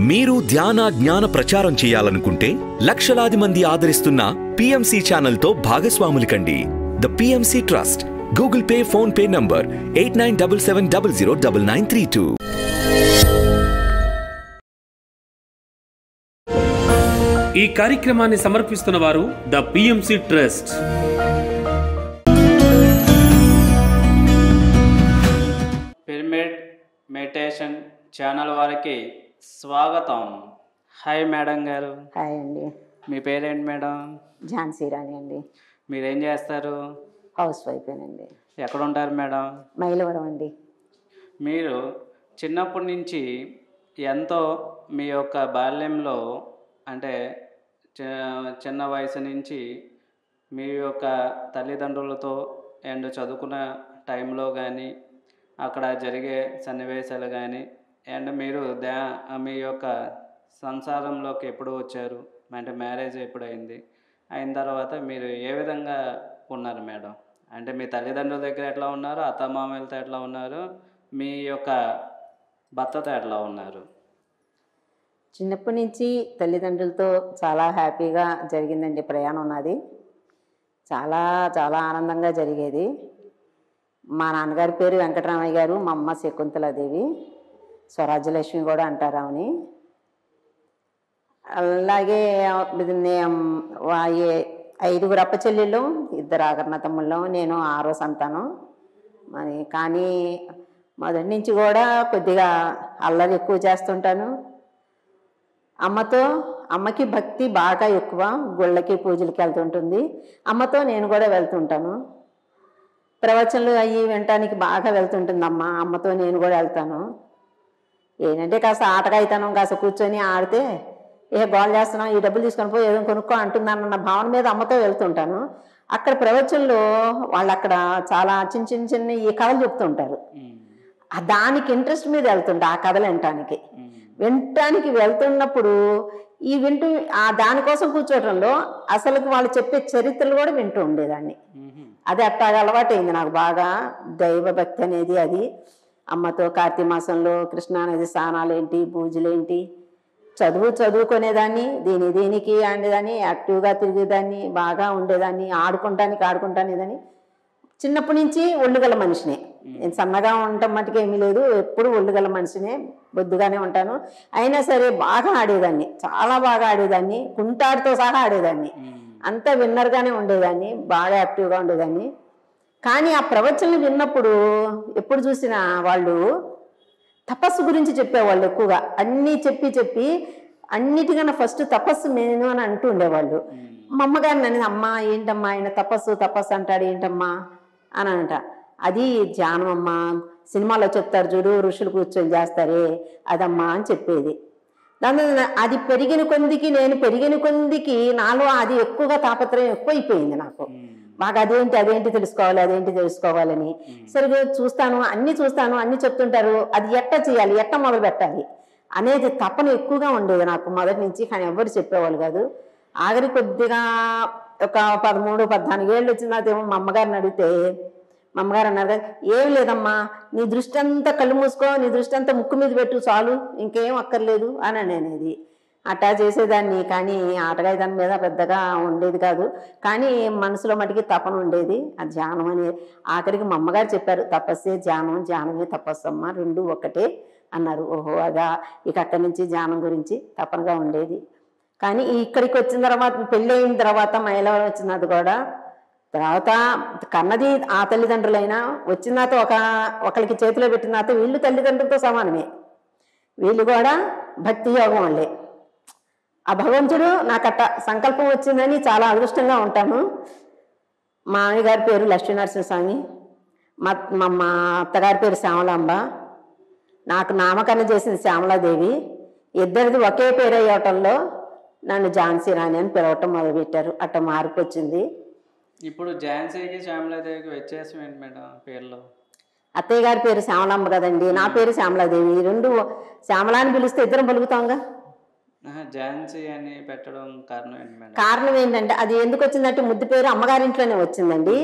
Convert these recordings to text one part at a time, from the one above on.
మీరు ధ్యాన జ్ఞాన ప్రచారం చేయాలనుకుంటే లక్షలాది మంది ఆదరిస్తున్న పిఎంసి ఛానల్తో భాగస్వాములు కండి the PMC trust Google Pay PhonePe number eight nine double seven double zero double nine three two ఈ కార్యక్రమాన్ని సమర్పిస్తున్న వారు the PMC trust pyramid meditation channel వారికి స్వాగతం హాయ్ మేడం గారు హాయ్ అండి మీ పేరేంటి మేడం ఝాన్సీ రాణి అండి మీరేం చేస్తారు హౌస్ వైఫేనండి ఎక్కడ ఉంటారు మేడం మైలవరం అండి మీరు చిన్నప్పటి నుంచి ఎంతో మీ యొక్క బాల్యంలో అంటే చి- చిన్న వయసు నుంచి మీ యొక్క తల్లిదండ్రులతో అండ్ చదువుకున్న టైంలో కానీ అక్కడ జరిగే సన్నివేశాలు కానీ అండ్ మీరు దా మీ యొక్క సంసారంలోకి ఎప్పుడు వచ్చారు అంటే మ్యారేజ్ ఎప్పుడు అయింది అయిన తర్వాత మీరు ఏ విధంగా ఉన్నారు మేడం అంటే మీ తల్లిదండ్రుల దగ్గర ఎట్లా ఉన్నారు అత్తమామలతో ఎట్లా ఉన్నారు మీ యొక్క భర్తతో ఎట్లా ఉన్నారు చిన్నప్పటి నుంచి తల్లిదండ్రులతో చాలా హ్యాపీగా జరిగిందండి ప్రయాణం నాది చాలా చాలా ఆనందంగా జరిగేది మా నాన్నగారి పేరు వెంకటరామయ్య గారు మా అమ్మ శకుంతలాదేవి స్వరాజ్యలక్ష్మి కూడా అంటారు ఆమెని అలాగే ఇది నే- వా- ఏ- ఐదుగురు అప్పచెల్లెళ్ళు ఇద్దరు ఆగరణ తమ్ముళ్ళం నేను ఆరో సంతానం మరి కానీ మొదటి నుంచి కూడా కొద్దిగా అల్లరి ఎక్కువ చేస్తుంటాను అమ్మతో అమ్మకి భక్తి బాగా ఎక్కువ గుళ్ళకి పూజలకి వెళ్తుంటుంది అమ్మతో నేను కూడా వెళ్తుంటాను ప్రవచనలు అవి వినటానికి బాగా వెళ్తుంటుంది అమ్మ అమ్మతో నేను కూడా వెళ్తాను ఏంటంటే కాస్త ఆటగా అవుతాను కాస్త కూర్చొని ఆడితే ఏ గోల్ చేస్తున్నాం ఈ డబ్బులు తీసుకొని పోయి ఏదో కొనుక్కో అంటున్నానన్న భావన మీద అమ్మతో వెళ్తుంటాను అక్కడ ప్రవచనలో వాళ్ళు అక్కడ చాలా చిన్న చిన్న చిన్న ఈ కథలు చెప్తుంటారు ఆ దానికి ఇంట్రెస్ట్ మీద వెళ్తుంటా ఆ కథలు వినటానికి వినటానికి వెళ్తున్నప్పుడు ఈ వింటూ ఆ దానికోసం కూర్చోవటంలో అసలుకి వాళ్ళు చెప్పే చరిత్రలు కూడా వింటూ ఉండేదాన్ని అది అట్టాగా అలవాటైంది నాకు బాగా దైవభక్తి అనేది అది అమ్మతో కార్తీక మాసంలో కృష్ణానది స్నానాలు ఏంటి పూజలు ఏంటి చదువు చదువుకునేదాన్ని దీని దీనికి ఆడేదాన్ని యాక్టివ్గా తిరిగేదాన్ని బాగా ఉండేదాన్ని ఆడుకుంటానికి ఆడుకుంటానేదాన్ని చిన్నప్పటి నుంచి ఒళ్ళుగల మనిషినే నేను సన్నగా ఉండటం మటుకు ఏమీ లేదు ఎప్పుడు ఒళ్ళుగల మనిషినే బొద్దుగానే ఉంటాను అయినా సరే బాగా ఆడేదాన్ని చాలా బాగా ఆడేదాన్ని కుంటాడితో సహా ఆడేదాన్ని అంతా విన్నర్గానే ఉండేదాన్ని బాగా యాక్టివ్గా ఉండేదాన్ని కానీ ఆ ప్రవచనలు విన్నప్పుడు ఎప్పుడు చూసినా వాళ్ళు తపస్సు గురించి చెప్పేవాళ్ళు ఎక్కువగా అన్నీ చెప్పి చెప్పి అన్నిటికన్నా ఫస్ట్ తపస్సు నేను అని అంటూ ఉండేవాళ్ళు మా అమ్మగారిని అనేది అమ్మా ఏంటమ్మా ఆయన తపస్సు తపస్సు అంటాడు ఏంటమ్మా అని అంట అది ధ్యానం అమ్మా సినిమాలో చెప్తారు చూడు ఋషులు కూర్చొని చేస్తారే అదమ్మా అని చెప్పేది దాని మీద అది పెరిగిన కొందికి నేను పెరిగిన కొందికి నాలో అది ఎక్కువగా తాపత్రయం ఎక్కువైపోయింది నాకు మాకు అదేంటి అదేంటి తెలుసుకోవాలి అదేంటి తెలుసుకోవాలని సరిగ్గా చూస్తాను అన్ని చూస్తాను అన్ని చెప్తుంటారు అది ఎట్ట చేయాలి ఎట్ట మొదలు పెట్టాలి అనేది తపన ఎక్కువగా ఉండేది నాకు మొదటి నుంచి కానీ ఎవరు చెప్పేవాళ్ళు కాదు ఆఖరి కొద్దిగా ఒక పదమూడు పద్నాలుగు ఏళ్ళు వచ్చిన తర్వాత ఏమో మా అమ్మగారిని అడిగితే మా అమ్మగారు అన్నారు కదా, ఏం లేదమ్మా నీ దృష్టి అంతా కళ్ళు మూసుకో నీ దృష్టి అంతా ముక్కు మీద పెట్టు చాలు ఇంకేం అక్కర్లేదు అని అనేది అట్టా చేసేదాన్ని కానీ ఆటగాయ దాని మీద పెద్దగా ఉండేది కాదు కానీ మనసులో మటుకి తపన ఉండేది ఆ ధ్యానం అనేది ఆఖరికి మా అమ్మగారు చెప్పారు తపస్సే ధ్యానం ధ్యానమే తపస్సు అమ్మ రెండు ఒకటే అన్నారు ఓహో అదా ఇక అక్కడి నుంచి ధ్యానం గురించి తపనగా ఉండేది కానీ ఇక్కడికి వచ్చిన తర్వాత పెళ్ళి అయిన తర్వాత మైలవరం వచ్చినది కూడా తర్వాత కన్నది ఆ తల్లిదండ్రులైనా వచ్చిన తర్వాత ఒక ఒకరికి చేతిలో పెట్టిన తర్వాత వీళ్ళు తల్లిదండ్రులతో సమానమే వీళ్ళు కూడా భక్తి యోగం వాళ్ళే ఆ భగవంతుడు నాకు అట్ట సంకల్పం వచ్చిందని చాలా అదృష్టంగా ఉంటాను మా గారి పేరు లక్ష్మీనరసింహస్వామి మా మా మా అత్తగారి పేరు శ్యామలాంబ నాకు నామకరణం చేసింది శ్యామలాదేవి ఇద్దరిది ఒకే పేరు అయ్యటంలో నన్ను ఝాన్సీ రాణి అని పిలవటం మొదలుపెట్టారు అట్ట మార్పు వచ్చింది ఇప్పుడు ఝాన్సీకి శ్యామలాదేవికి వ్యత్యాసం ఏంటి మేడం పేర్లో అత్తయ్య గారి పేరు శ్యామలాంబ కదండి నా పేరు శ్యామలాదేవి ఈ రెండు శ్యామలా అని పిలిస్తే ఇద్దరం పలుకుతాంగా ఆహా, ఝాన్సీ అని పెట్టడం కారణం ఏంటి మేడం కారణం ఏంటంటే అది ఎందుకు వచ్చిందంటే ముద్దు పేరు అమ్మగారింట్లోనే వచ్చిందండి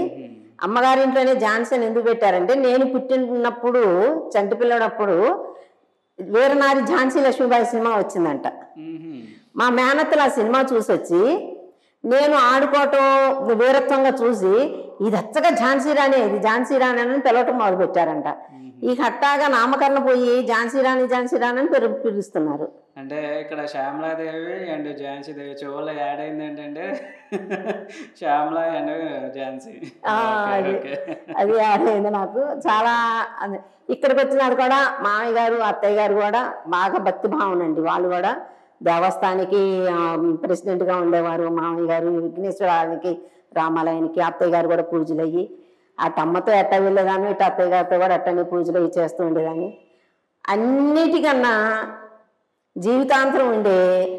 అమ్మగారింట్లోనే జాన్సన్ ఎందుకు పెట్టారంటే నేను పుట్టినప్పుడు చంటి పిల్లడప్పుడు వీరనారి ఝాన్సీ లక్ష్మీబాయి సినిమా వచ్చిందంట మ్మ్. మా మేనత్తలు ఆ సినిమా చూసి వచ్చి నేను ఆడుకోవటం వీరత్వంగా చూసి ఇది అచ్చగా ఝాన్సీ రాణి ఇది ఝాన్సీ రాణి అని పిలవటం మొదలు పెట్టారంట ఈ హట్టాగా నామకరణ పోయి ఝాన్సీ రాణి ఝాన్సీ రాణి అని పిలు పిలుస్తున్నారు అంటే ఇక్కడ శ్యామలాదేవి అండ్ ఝాన్సీ దేవి చివరిలో యాడ్ అయింది ఏంటంటే శ్యామల అండ్ ఝాన్సీ ఆ, ఓకే, అది ఓకే. అది అయింది నాకు చాలా అది ఇక్కడికి వచ్చినారు కూడా మామయ్య గారు అత్తయ్య గారు కూడా బాగా భక్తి భావన అండి వాళ్ళు కూడా దేవస్థానికి ఆ, ప్రెసిడెంట్గా ఉండేవారు మామయ్య గారు విఘ్నేశ్వరానికి రామాలయానికి అత్తయ్య గారు కూడా పూజలు అయ్యి అటు అమ్మతో ఎట్ట వెళ్ళేదాన్ని ఇటు అత్తయ్య గారితో కూడా అట్టని పూజలు అయ్యి చేస్తూ ఉండేదాన్ని అన్నిటికన్నా జీవితాంతరం ఉండే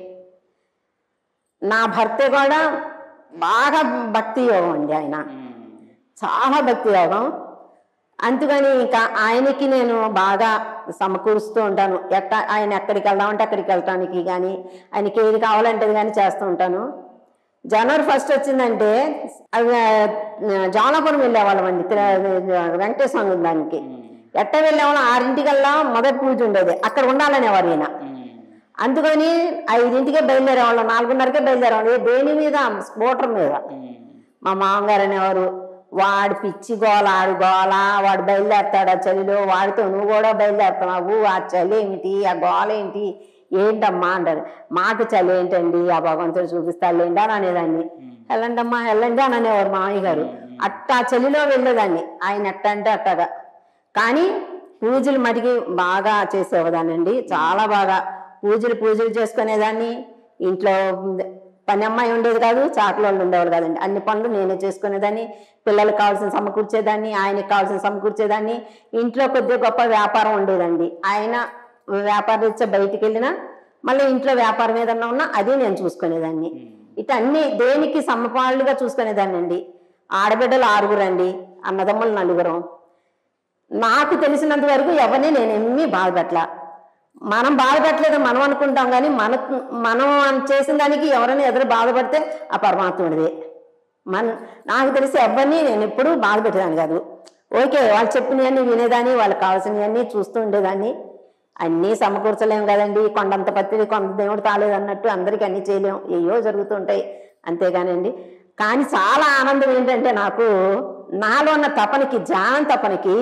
నా భర్త కూడా బాగా భక్తి యోగం అండి ఆయన మ్మ్. చాలా భక్తి యోగం అందుకని ఇంకా ఆయనకి నేను బాగా సమకూరుస్తూ ఉంటాను ఎట్ట ఆయన ఎక్కడికి వెళ్దామంటే అక్కడికి వెళ్ళటానికి కానీ ఆయనకి ఏది కావాలంటే అది కానీ చేస్తూ ఉంటాను జనవరి ఫస్ట్ వచ్చిందంటే అది ఆ, జానాపురం వెళ్ళేవాళ్ళం అండి వెంకటేశ్వర దానికి ఎట్ట వెళ్ళేవాళ్ళం ఆరింటికల్లా మొదటి పూజ ఉండేది అక్కడ ఉండాలనేవారు ఈయన మ్మ్. అందుకని ఐదింటికే బయలుదేరేవాళ్ళం నాలుగున్నరకే బయలుదేరేవాళ్ళం ఏ దేని మీద స్కూటర్ మీద మ్మ్. మా మామగారు అనేవారు వాడు పిచ్చి గోల ఆడు గోల వాడు బయలుదేరతాడు ఆ చలిలో వాడితో నువ్వు కూడా బయలుదేరుతున్నావు ఆ చలి ఏమిటి ఆ గోల ఏంటి ఏంటమ్మా అంటారు మాకు చలి ఏంటండి ఆ భగవంతుడు చూపిస్తాడులేండి అని అనేదాన్ని వెళ్ళండి అమ్మా వెళ్ళండి అని అనేవారు మామయ్య గారు అట్టా చలిలో వెళ్ళేదాన్ని ఆయన ఎట్ట అంటే అట్టగా కానీ పూజలు మటుకి బాగా చేసేవాదానండి చాలా బాగా పూజలు పూజలు చేసుకునేదాన్ని ఇంట్లో పని అమ్మాయి ఉండేది కాదు చాకలి వాళ్ళు ఉండేవాళ్ళు కాదండి అన్ని పనులు నేనే చేసుకునేదాన్ని పిల్లలకు కావాల్సిన సమకూర్చేదాన్ని ఆయనకి కావాల్సిన సమకూర్చేదాన్ని ఇంట్లో కొద్దిగా గొప్ప వ్యాపారం ఉండేదండి ఆయన వ్యాపారం రీత్యా బయటికి వెళ్ళినా మళ్ళీ ఇంట్లో వ్యాపారం ఏదన్నా ఉన్నా అది నేను చూసుకునేదాన్ని ఇటు అన్ని దేనికి సమపాళ్ళుగా చూసుకునేదాన్ని అండి ఆడబిడ్డలు ఆరుగురండి అన్నదమ్ములు నలుగురం నాకు తెలిసినంత వరకు ఎవరిని నేను ఎన్ని బాధపెట్టలా మనం బాధపెట్టలేదు మనం అనుకుంటాం కానీ మనకు మనం చేసిన దానికి ఎవరైనా ఎదురు బాధపడితే ఆ పరమాత్ముడిదే మన నాకు తెలిసి ఎవరిని నేను ఎప్పుడూ బాధ పెట్టేదాన్ని కాదు ఓకే వాళ్ళు చెప్పినవన్నీ వినేదాన్ని వాళ్ళకి కావాల్సినవన్నీ చూస్తూ ఉండేదాన్ని అన్నీ సమకూర్చలేము కదండి కొండంత పత్రి కొంత దేవుడు తాలేదు అన్నట్టు అందరికీ అన్నీ చేయలేము ఏయో జరుగుతుంటాయి అంతేగానండి కానీ చాలా ఆనందం ఏంటంటే నాకు నాలో ఉన్న తపనకి ధ్యానం తపనకి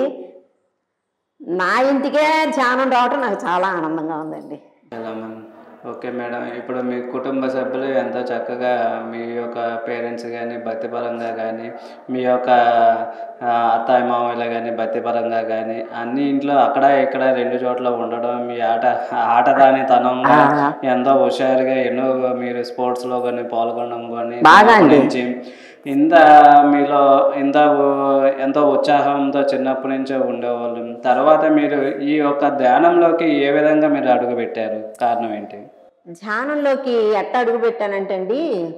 నా ఇంటికే ధ్యానం రావటం నాకు చాలా ఆనందంగా ఉందండి చాలా మంది ఓకే మేడం ఇప్పుడు మీ కుటుంబ సభ్యులు ఎంతో చక్కగా మీ యొక్క పేరెంట్స్ కానీ భక్తిపరంగా కానీ మీ యొక్క ఆ, అత్తాయి మామయ్యలు కానీ భక్తిపరంగా కానీ అన్ని ఇంట్లో అక్కడ ఇక్కడ రెండు చోట్ల ఉండడం మీ ఆట ఆటదానితనంగా ఆ. ఎంతో హుషారుగా ఎన్నో మీరు స్పోర్ట్స్లో కానీ పాల్గొనడం కానీ బాగా అండి. నుంచి ఇంత మీలో ఇంత ఉ- ఎంతో ఉత్సాహంతో చిన్నప్పటి నుంచే ఉండేవాళ్ళు తర్వాత మీరు ఈ యొక్క ధ్యానంలోకి ఏ విధంగా మీరు అడుగు పెట్టారు కారణం ఏంటి ధ్యానంలోకి ఎట్ట అడుగు పెట్టానంటే అండి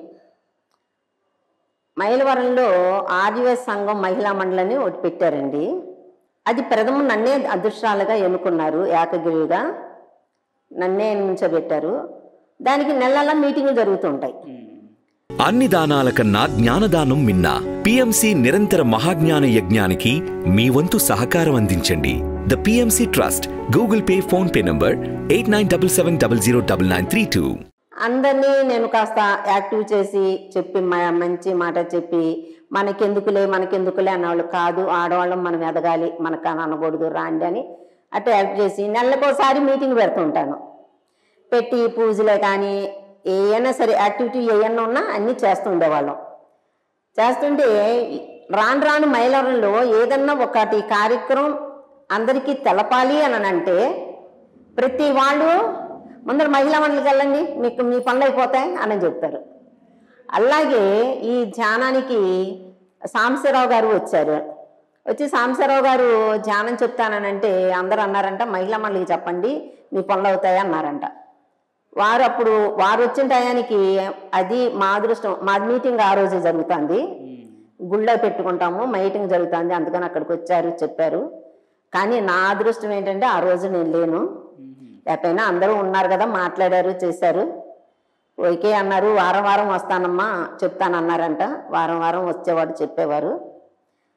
మైలవరంలో ఆదివాసి సంఘం మహిళా మండలిని ఒకటి పెట్టారండి అది ప్రథమ నన్నే అదృష్టాలుగా ఎన్నుకున్నారు ఏకగిరిగా నన్నే నుంచోబెట్టారు దానికి నెల నెల మీటింగ్లు జరుగుతుంటాయి అన్ని దానాల కన్నా జ్ఞానదానం మిన్న పిఎంసి నిరంతర మహాజ్ఞాన యజ్ఞానికి మీ వంతు సహకారం అందించండి the PMC trust Google Pay PhonePe number eight nine double seven double zero double nine three two అందరినీ నేను కాస్త యాక్టివ్ చేసి చెప్పి మ- మంచి మాట చెప్పి మనకెందుకులే మనకెందుకులే అన్నవాళ్ళు కాదు ఆడవాళ్ళం మనం ఎదగాలి మనకు అని అనకూడదు రాండి అని అట్లా యాక్ట్ చేసి నెలకోసారి మీటింగ్ పెడుతుంటాను పెట్టి పూజలే కానీ ఏమైనా సరే యాక్టివిటీ ఏమన్నా ఉన్నా అన్నీ చేస్తూ ఉండేవాళ్ళం చేస్తుంటే రాను రాను మైలవరంలో ఏదన్నా ఒకటి కార్యక్రమం అందరికీ తెలపాలి అని అంటే ప్రతి వాళ్ళు ముందర మహిళా మండలికి వెళ్ళండి మీకు మీ పనులు అయిపోతాయి అని చెప్తారు అలాగే ఈ ధ్యానానికి సాంబశివరావు గారు వచ్చారు వచ్చి సాంబశివరావు గారు ధ్యానం చెప్తానంటే అందరూ అన్నారంట మహిళా మండలికి చెప్పండి మీ పనులు అవుతాయి అన్నారంట వారు అప్పుడు వారు వచ్చిన టయానికి అది మా అదృష్టం మా మీటింగ్ ఆ రోజే జరుగుతుంది గుళ్ళో పెట్టుకుంటాము మీటింగ్ జరుగుతుంది అందుకని అక్కడికి వచ్చారు చెప్పారు కానీ నా అదృష్టం ఏంటంటే ఆ రోజు నేను లేను లేకపోయినా అందరూ ఉన్నారు కదా మాట్లాడారు చేశారు ఓకే అన్నారు వారం వారం వస్తానమ్మా చెప్తానన్నారంట వారం వారం వచ్చేవాడు చెప్పేవారు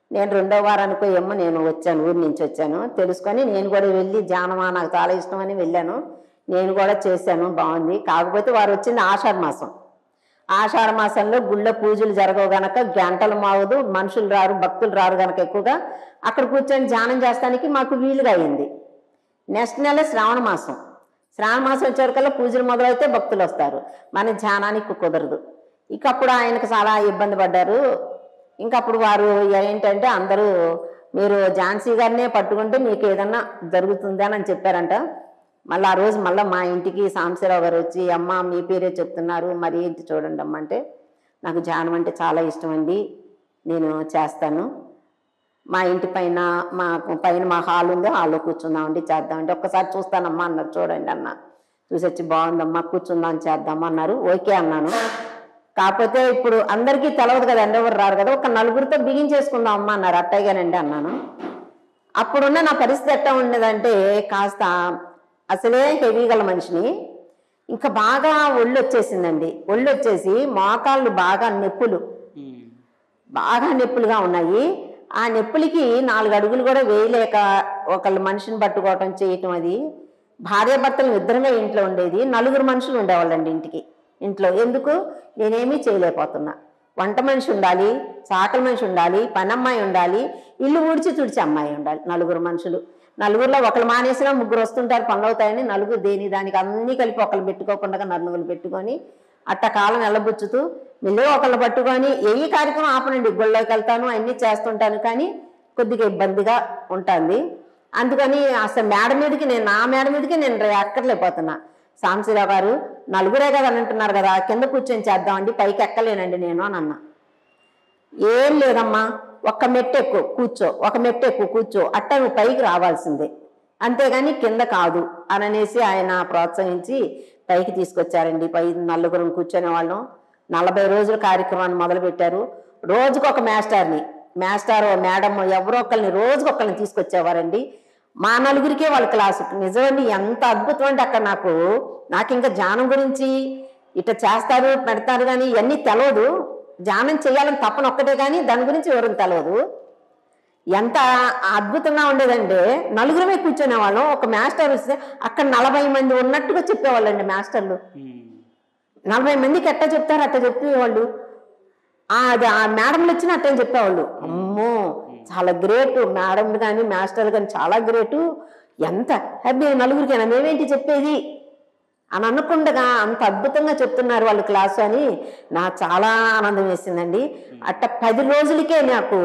నేను రెండో వారానికో ఏమో నేను వచ్చాను ఊరి నుంచి వచ్చాను తెలుసుకొని నేను కూడా వెళ్ళి జానమా నాకు చాలా ఇష్టం అని వెళ్ళాను నేను కూడా చేశాను బాగుంది కాకపోతే వారు వచ్చింది ఆషాఢ మాసం ఆషాఢ మాసంలో గుళ్ళో పూజలు జరగవు గనక గంటలు మావదు మనుషులు రారు భక్తులు రారు గనక ఎక్కువగా అక్కడ కూర్చొని ధ్యానం చేస్తానికి మాకు వీలుగా అయింది నెక్స్ట్ నెల శ్రావణ మాసం శ్రావణ మాసం వచ్చేవరకల్లా పూజలు మొదలైతే భక్తులు వస్తారు మన ధ్యానానికి కుదరదు ఇక అప్పుడు ఆయనకు చాలా ఇబ్బంది పడ్డారు ఇంకా అప్పుడు వారు ఏంటంటే అందరూ మీరు ఝాన్సీ గారినే పట్టుకుంటే మీకు ఏదన్నా జరుగుతుంది అని చెప్పారంట మళ్ళీ ఆ రోజు మళ్ళీ మా ఇంటికి సాంబశివరావు గారు వచ్చి అమ్మ మీ పేరే చెప్తున్నారు మరి ఏంటి చూడండి అమ్మ అంటే నాకు ధ్యానం అంటే చాలా ఇష్టం అండి నేను చేస్తాను మా ఇంటి పైన మా పైన మా హాల్ ఉంది హాల్లో కూర్చుందామండి చేద్దామండి ఒక్కసారి చూస్తానమ్మా అన్నారు చూడండి అన్న చూసి వచ్చి బాగుందమ్మా కూర్చుందాం చేద్దాం అన్నారు ఓకే అన్నాను కాకపోతే ఇప్పుడు అందరికీ తెలవదు కదండి ఎవరు రారు కదా ఒక నలుగురితో బిగించేసుకుందాం అమ్మా అన్నారు అట్టయ్యగానండి అన్నాను అప్పుడున్న నా పరిస్థితి ఎట్లా ఉండేదంటే కాస్త అసలే హెవీ గల మనిషిని ఇంకా బాగా ఒళ్ళు వచ్చేసిందండి ఒళ్ళు వచ్చేసి మోకాళ్ళు బాగా నొప్పులు ఉమ్. బాగా నొప్పులుగా ఉన్నాయి ఆ నొప్పులకి నాలుగు అడుగులు కూడా వేయలేక ఒకళ్ళు మనిషిని పట్టుకోవటం చేయటం అది భార్యాభర్తలు ఇద్దరమే ఇంట్లో ఉండేది నలుగురు మనుషులు ఉండేవాళ్ళండి ఇంటికి ఇంట్లో ఎందుకు నేనేమీ చేయలేకపోతున్నా వంట మనిషి ఉండాలి సాకల మనిషి ఉండాలి పనమ్మాయి ఉండాలి ఇల్లు ఊడ్చి తుడిచి అమ్మాయి ఉండాలి నలుగురు మనుషులు నలుగురిలో ఒకరు మానేసినా ముగ్గురు వస్తుంటారు పనులు అవుతాయని నలుగురు దేని దానికి అన్ని కలిపి ఒకళ్ళు పెట్టుకోకుండా నలుగురు పెట్టుకొని అట్ట కాలం వెళ్ళబుచ్చుతూ మళ్ళీ ఒకళ్ళు పట్టుకొని ఏ కార్యక్రమం ఆపనండి గుళ్ళోకి వెళ్తాను అన్నీ చేస్తుంటాను కానీ కొద్దిగా ఇబ్బందిగా ఉంటుంది అందుకని అసలు మేడ మీదకి నేను నా మేడ మీదకి నేను ఎక్కర్లేకపోతున్నా సాంశీరావు గారు నలుగురే కదా అని అంటున్నారు కదా కింద కూర్చొని చేద్దామండి పైకి ఎక్కలేనండి నేను అని అన్నా ఏం లేదమ్మా ఒక్క మెట్టు ఎక్కువ కూర్చో ఒక మెట్టు ఎక్కువ కూర్చో అట్ట నువ్వు పైకి రావాల్సిందే అంతేగాని కింద కాదు అని అనేసి ఆయన ప్రోత్సహించి పైకి తీసుకొచ్చారండి పై నలుగురం కూర్చొనే వాళ్ళం నలభై రోజుల కార్యక్రమాన్ని మొదలుపెట్టారు రోజుకు ఒక మాస్టర్ని మాస్టర్ మేడం ఎవరో ఒకరిని రోజుకు ఒకరిని తీసుకొచ్చేవారండి మా నలుగురికే వాళ్ళ క్లాసు నిజమండి ఎంత అద్భుతం అంటే అక్కడ నాకు నాకు ఇంకా ధ్యానం గురించి ఇట్లా చేస్తారు పెడతారు కానీ ఇవన్నీ తెలియదు ధ్యానం చేయాలని తప్పన ఒక్కటే కానీ దాని గురించి వివరం తెలియదు ఎంత అద్భుతంగా ఉండేదంటే నలుగురమే కూర్చునే వాళ్ళం ఒక మాస్టర్ వస్తే అక్కడ నలభై మంది ఉన్నట్టుగా చెప్పేవాళ్ళండి మాస్టర్లు ఉమ్. నలభై మందికి ఎట్ట చెప్తారు అట్ట చెప్పేవాళ్ళు ఆ, అది ఆ మేడంలు వచ్చిన అట్టే చెప్పేవాళ్ళు అమ్మో చాలా గ్రేట్ మేడం కానీ మాస్టర్లు కానీ చాలా గ్రేటు ఎంత హ్యాపీ నలుగురికైనా మేమేంటి చెప్పేది అని అనుకుండగా అంత అద్భుతంగా చెప్తున్నారు వాళ్ళు క్లాసు అని నాకు చాలా ఆనందం వేసిందండి అట్ట పది రోజులకే నాకు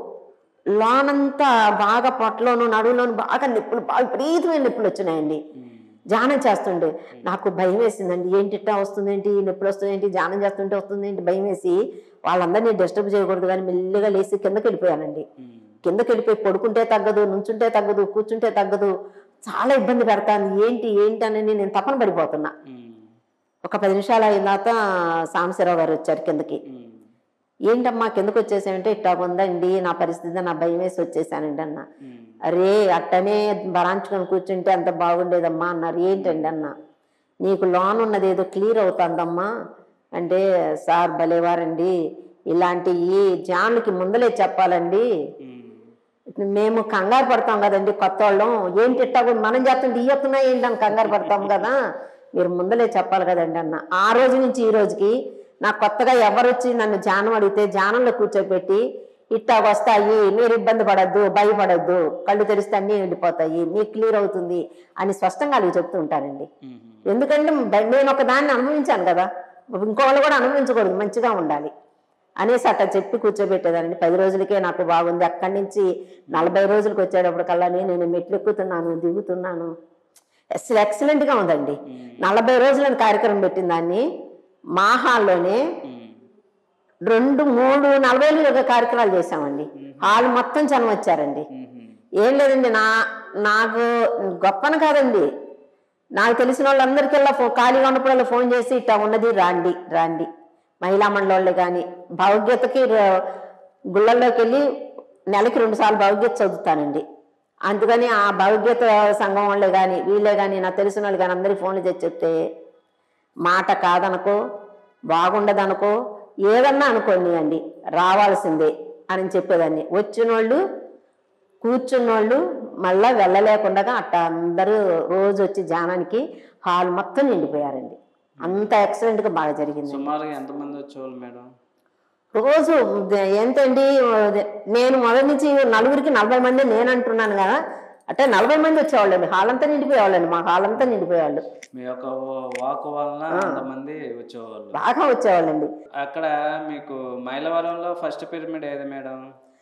లోనంతా బాగా పొట్టలోను నడువులోను బాగా నొప్పులు బాగా విపరీతమైన నొప్పులు వచ్చినాయండి ధ్యానం చేస్తుండే నాకు భయం వేసిందండి ఏంటి ఇట్టా వస్తుంది ఏంటి నొప్పులు వస్తుంది ఏంటి ధ్యానం చేస్తుంటే వస్తుంది ఏంటి భయం వేసి వాళ్ళందరినీ డిస్టర్బ్ చేయకూడదు కానీ మెల్లిగా లేచి కిందకి వెళ్ళిపోయానండి కిందకి వెళ్ళిపోయి పడుకుంటే తగ్గదు నుంచుంటే తగ్గదు కూర్చుంటే తగ్గదు చాలా ఇబ్బంది పెడతాను ఏంటి ఏంటి అని నేను తపన పడిపోతున్నా ఉమ్. ఒక పది నిమిషాలు అయిన తర్వాత సాంబశివరావు గారు వచ్చారు కిందకి ఉమ్. ఏంటమ్మా కిందకు వచ్చేసామంటే ఇట్టా ఉందండి నా పరిస్థితి నా భయం వేసి వచ్చేసానండి అన్న ఉమ్. అరే అట్టనే బరాంచుకొని కూర్చుంటే అంత బాగుండేదమ్మా అన్నారు ఏంటండి అన్న నీకు లోన్ ఉన్నది ఏదో క్లియర్ అవుతుందమ్మా అంటే సార్ భలేవారండి ఇలాంటివి జాన్లకి ముందలే చెప్పాలండి ఉమ్. మేము కంగారు పడతాం కదండి కొత్త వాళ్ళం ఏంటి ఇట్టా కూడా మనం చేస్తుంటే ఇయ్యొస్తున్నా ఏంటని కంగారు పడతాం కదా మీరు ముందలే చెప్పాలి కదండి అన్న ఆ రోజు నుంచి ఈ రోజుకి నాకు కొత్తగా ఎవరు వచ్చి నన్ను ధ్యానం అడిగితే ధ్యానంలో కూర్చోబెట్టి ఇట్టా వస్తాయి మీరు ఇబ్బంది పడద్దు భయపడద్దు కళ్ళు తెరిస్తే అన్నీ ఎండిపోతాయి మీకు క్లియర్ అవుతుంది అని స్పష్టంగా వాళ్ళు చెప్తూ ఉంటారండి ఉమ్. ఎందుకంటే బ- నేను ఒక దాన్ని అనుభవించాను కదా ఇంకోళ్ళు కూడా అనుభవించకూడదు మంచిగా ఉండాలి అనేసి అట్లా చెప్పి కూర్చోబెట్టేదానండి పది రోజులకే నాకు బాగుంది అక్కడి నుంచి నలభై రోజులకు వచ్చేటప్పటికల్లా నేను మెట్లు ఎక్కుతున్నాను దిగుతున్నాను అసలు ఎక్సలెంట్గా ఉందండి నలభై రోజులని కార్యక్రమం పెట్టిన దాన్ని మా హాల్లోనే ఉమ్. రెండు మూడు నలభై రోజులుగా కార్యక్రమాలు చేశామండి హాల్ మొత్తం జనం వచ్చారండి ఉమ్. ఏం లేదండి నా నాకు గొప్పను కాదండి నాకు తెలిసిన వాళ్ళందరికల్లా ఫో ఖాళీగా ఉన్నప్పుడల్లా ఫోన్ చేసి ఇట్లా ఉన్నది రాండి రాండి మహిళా మండలి కానీ భగవద్గీతకి ర- గుళ్ళల్లోకి వెళ్ళి నెలకి రెండు సార్లు భగవద్గీత చదువుతానండి అందుకని ఆ భగవద్గీత సంఘం వాళ్ళే కానీ వీళ్ళే కానీ నాకు తెలిసిన వాళ్ళు కానీ అందరికీ ఫోన్లు చేసి చెప్తే మాట కాదనుకో బాగుండదనుకో ఏదన్నా అనుకోండి అండి రావాల్సిందే అని చెప్పేదాన్ని వచ్చినోళ్ళు కూర్చున్నోళ్ళు మళ్ళా వెళ్ళలేకుండా అట్ట అందరూ రోజు వచ్చి ధ్యానానికి హాల్ మొత్తం నిండిపోయారండి అంత ఎక్సలెంట్గా బాగా జరిగింది సుమారుగా ఎంతమంది వచ్చేవాళ్ళు మేడం రోజు ద- ఏంటండి నేను మొదటి నుంచి నలుగురికి నలభై మంది నేను అంటున్నాను కదా అంటే నలభై మంది వచ్చేవాళ్ళండి హాల్ అంతా నిండిపోయేవాళ్ళండి మా హాల్ అంతా నిండిపోయేవాళ్ళు మీ యొక్క వాక్ వలన అంతమంది వచ్చేవాళ్ళు బాగా వచ్చేవాళ్ళండి అక్కడ మీకు మైలవరంలో ఫస్ట్ పిరమిడ్ ఏది మేడం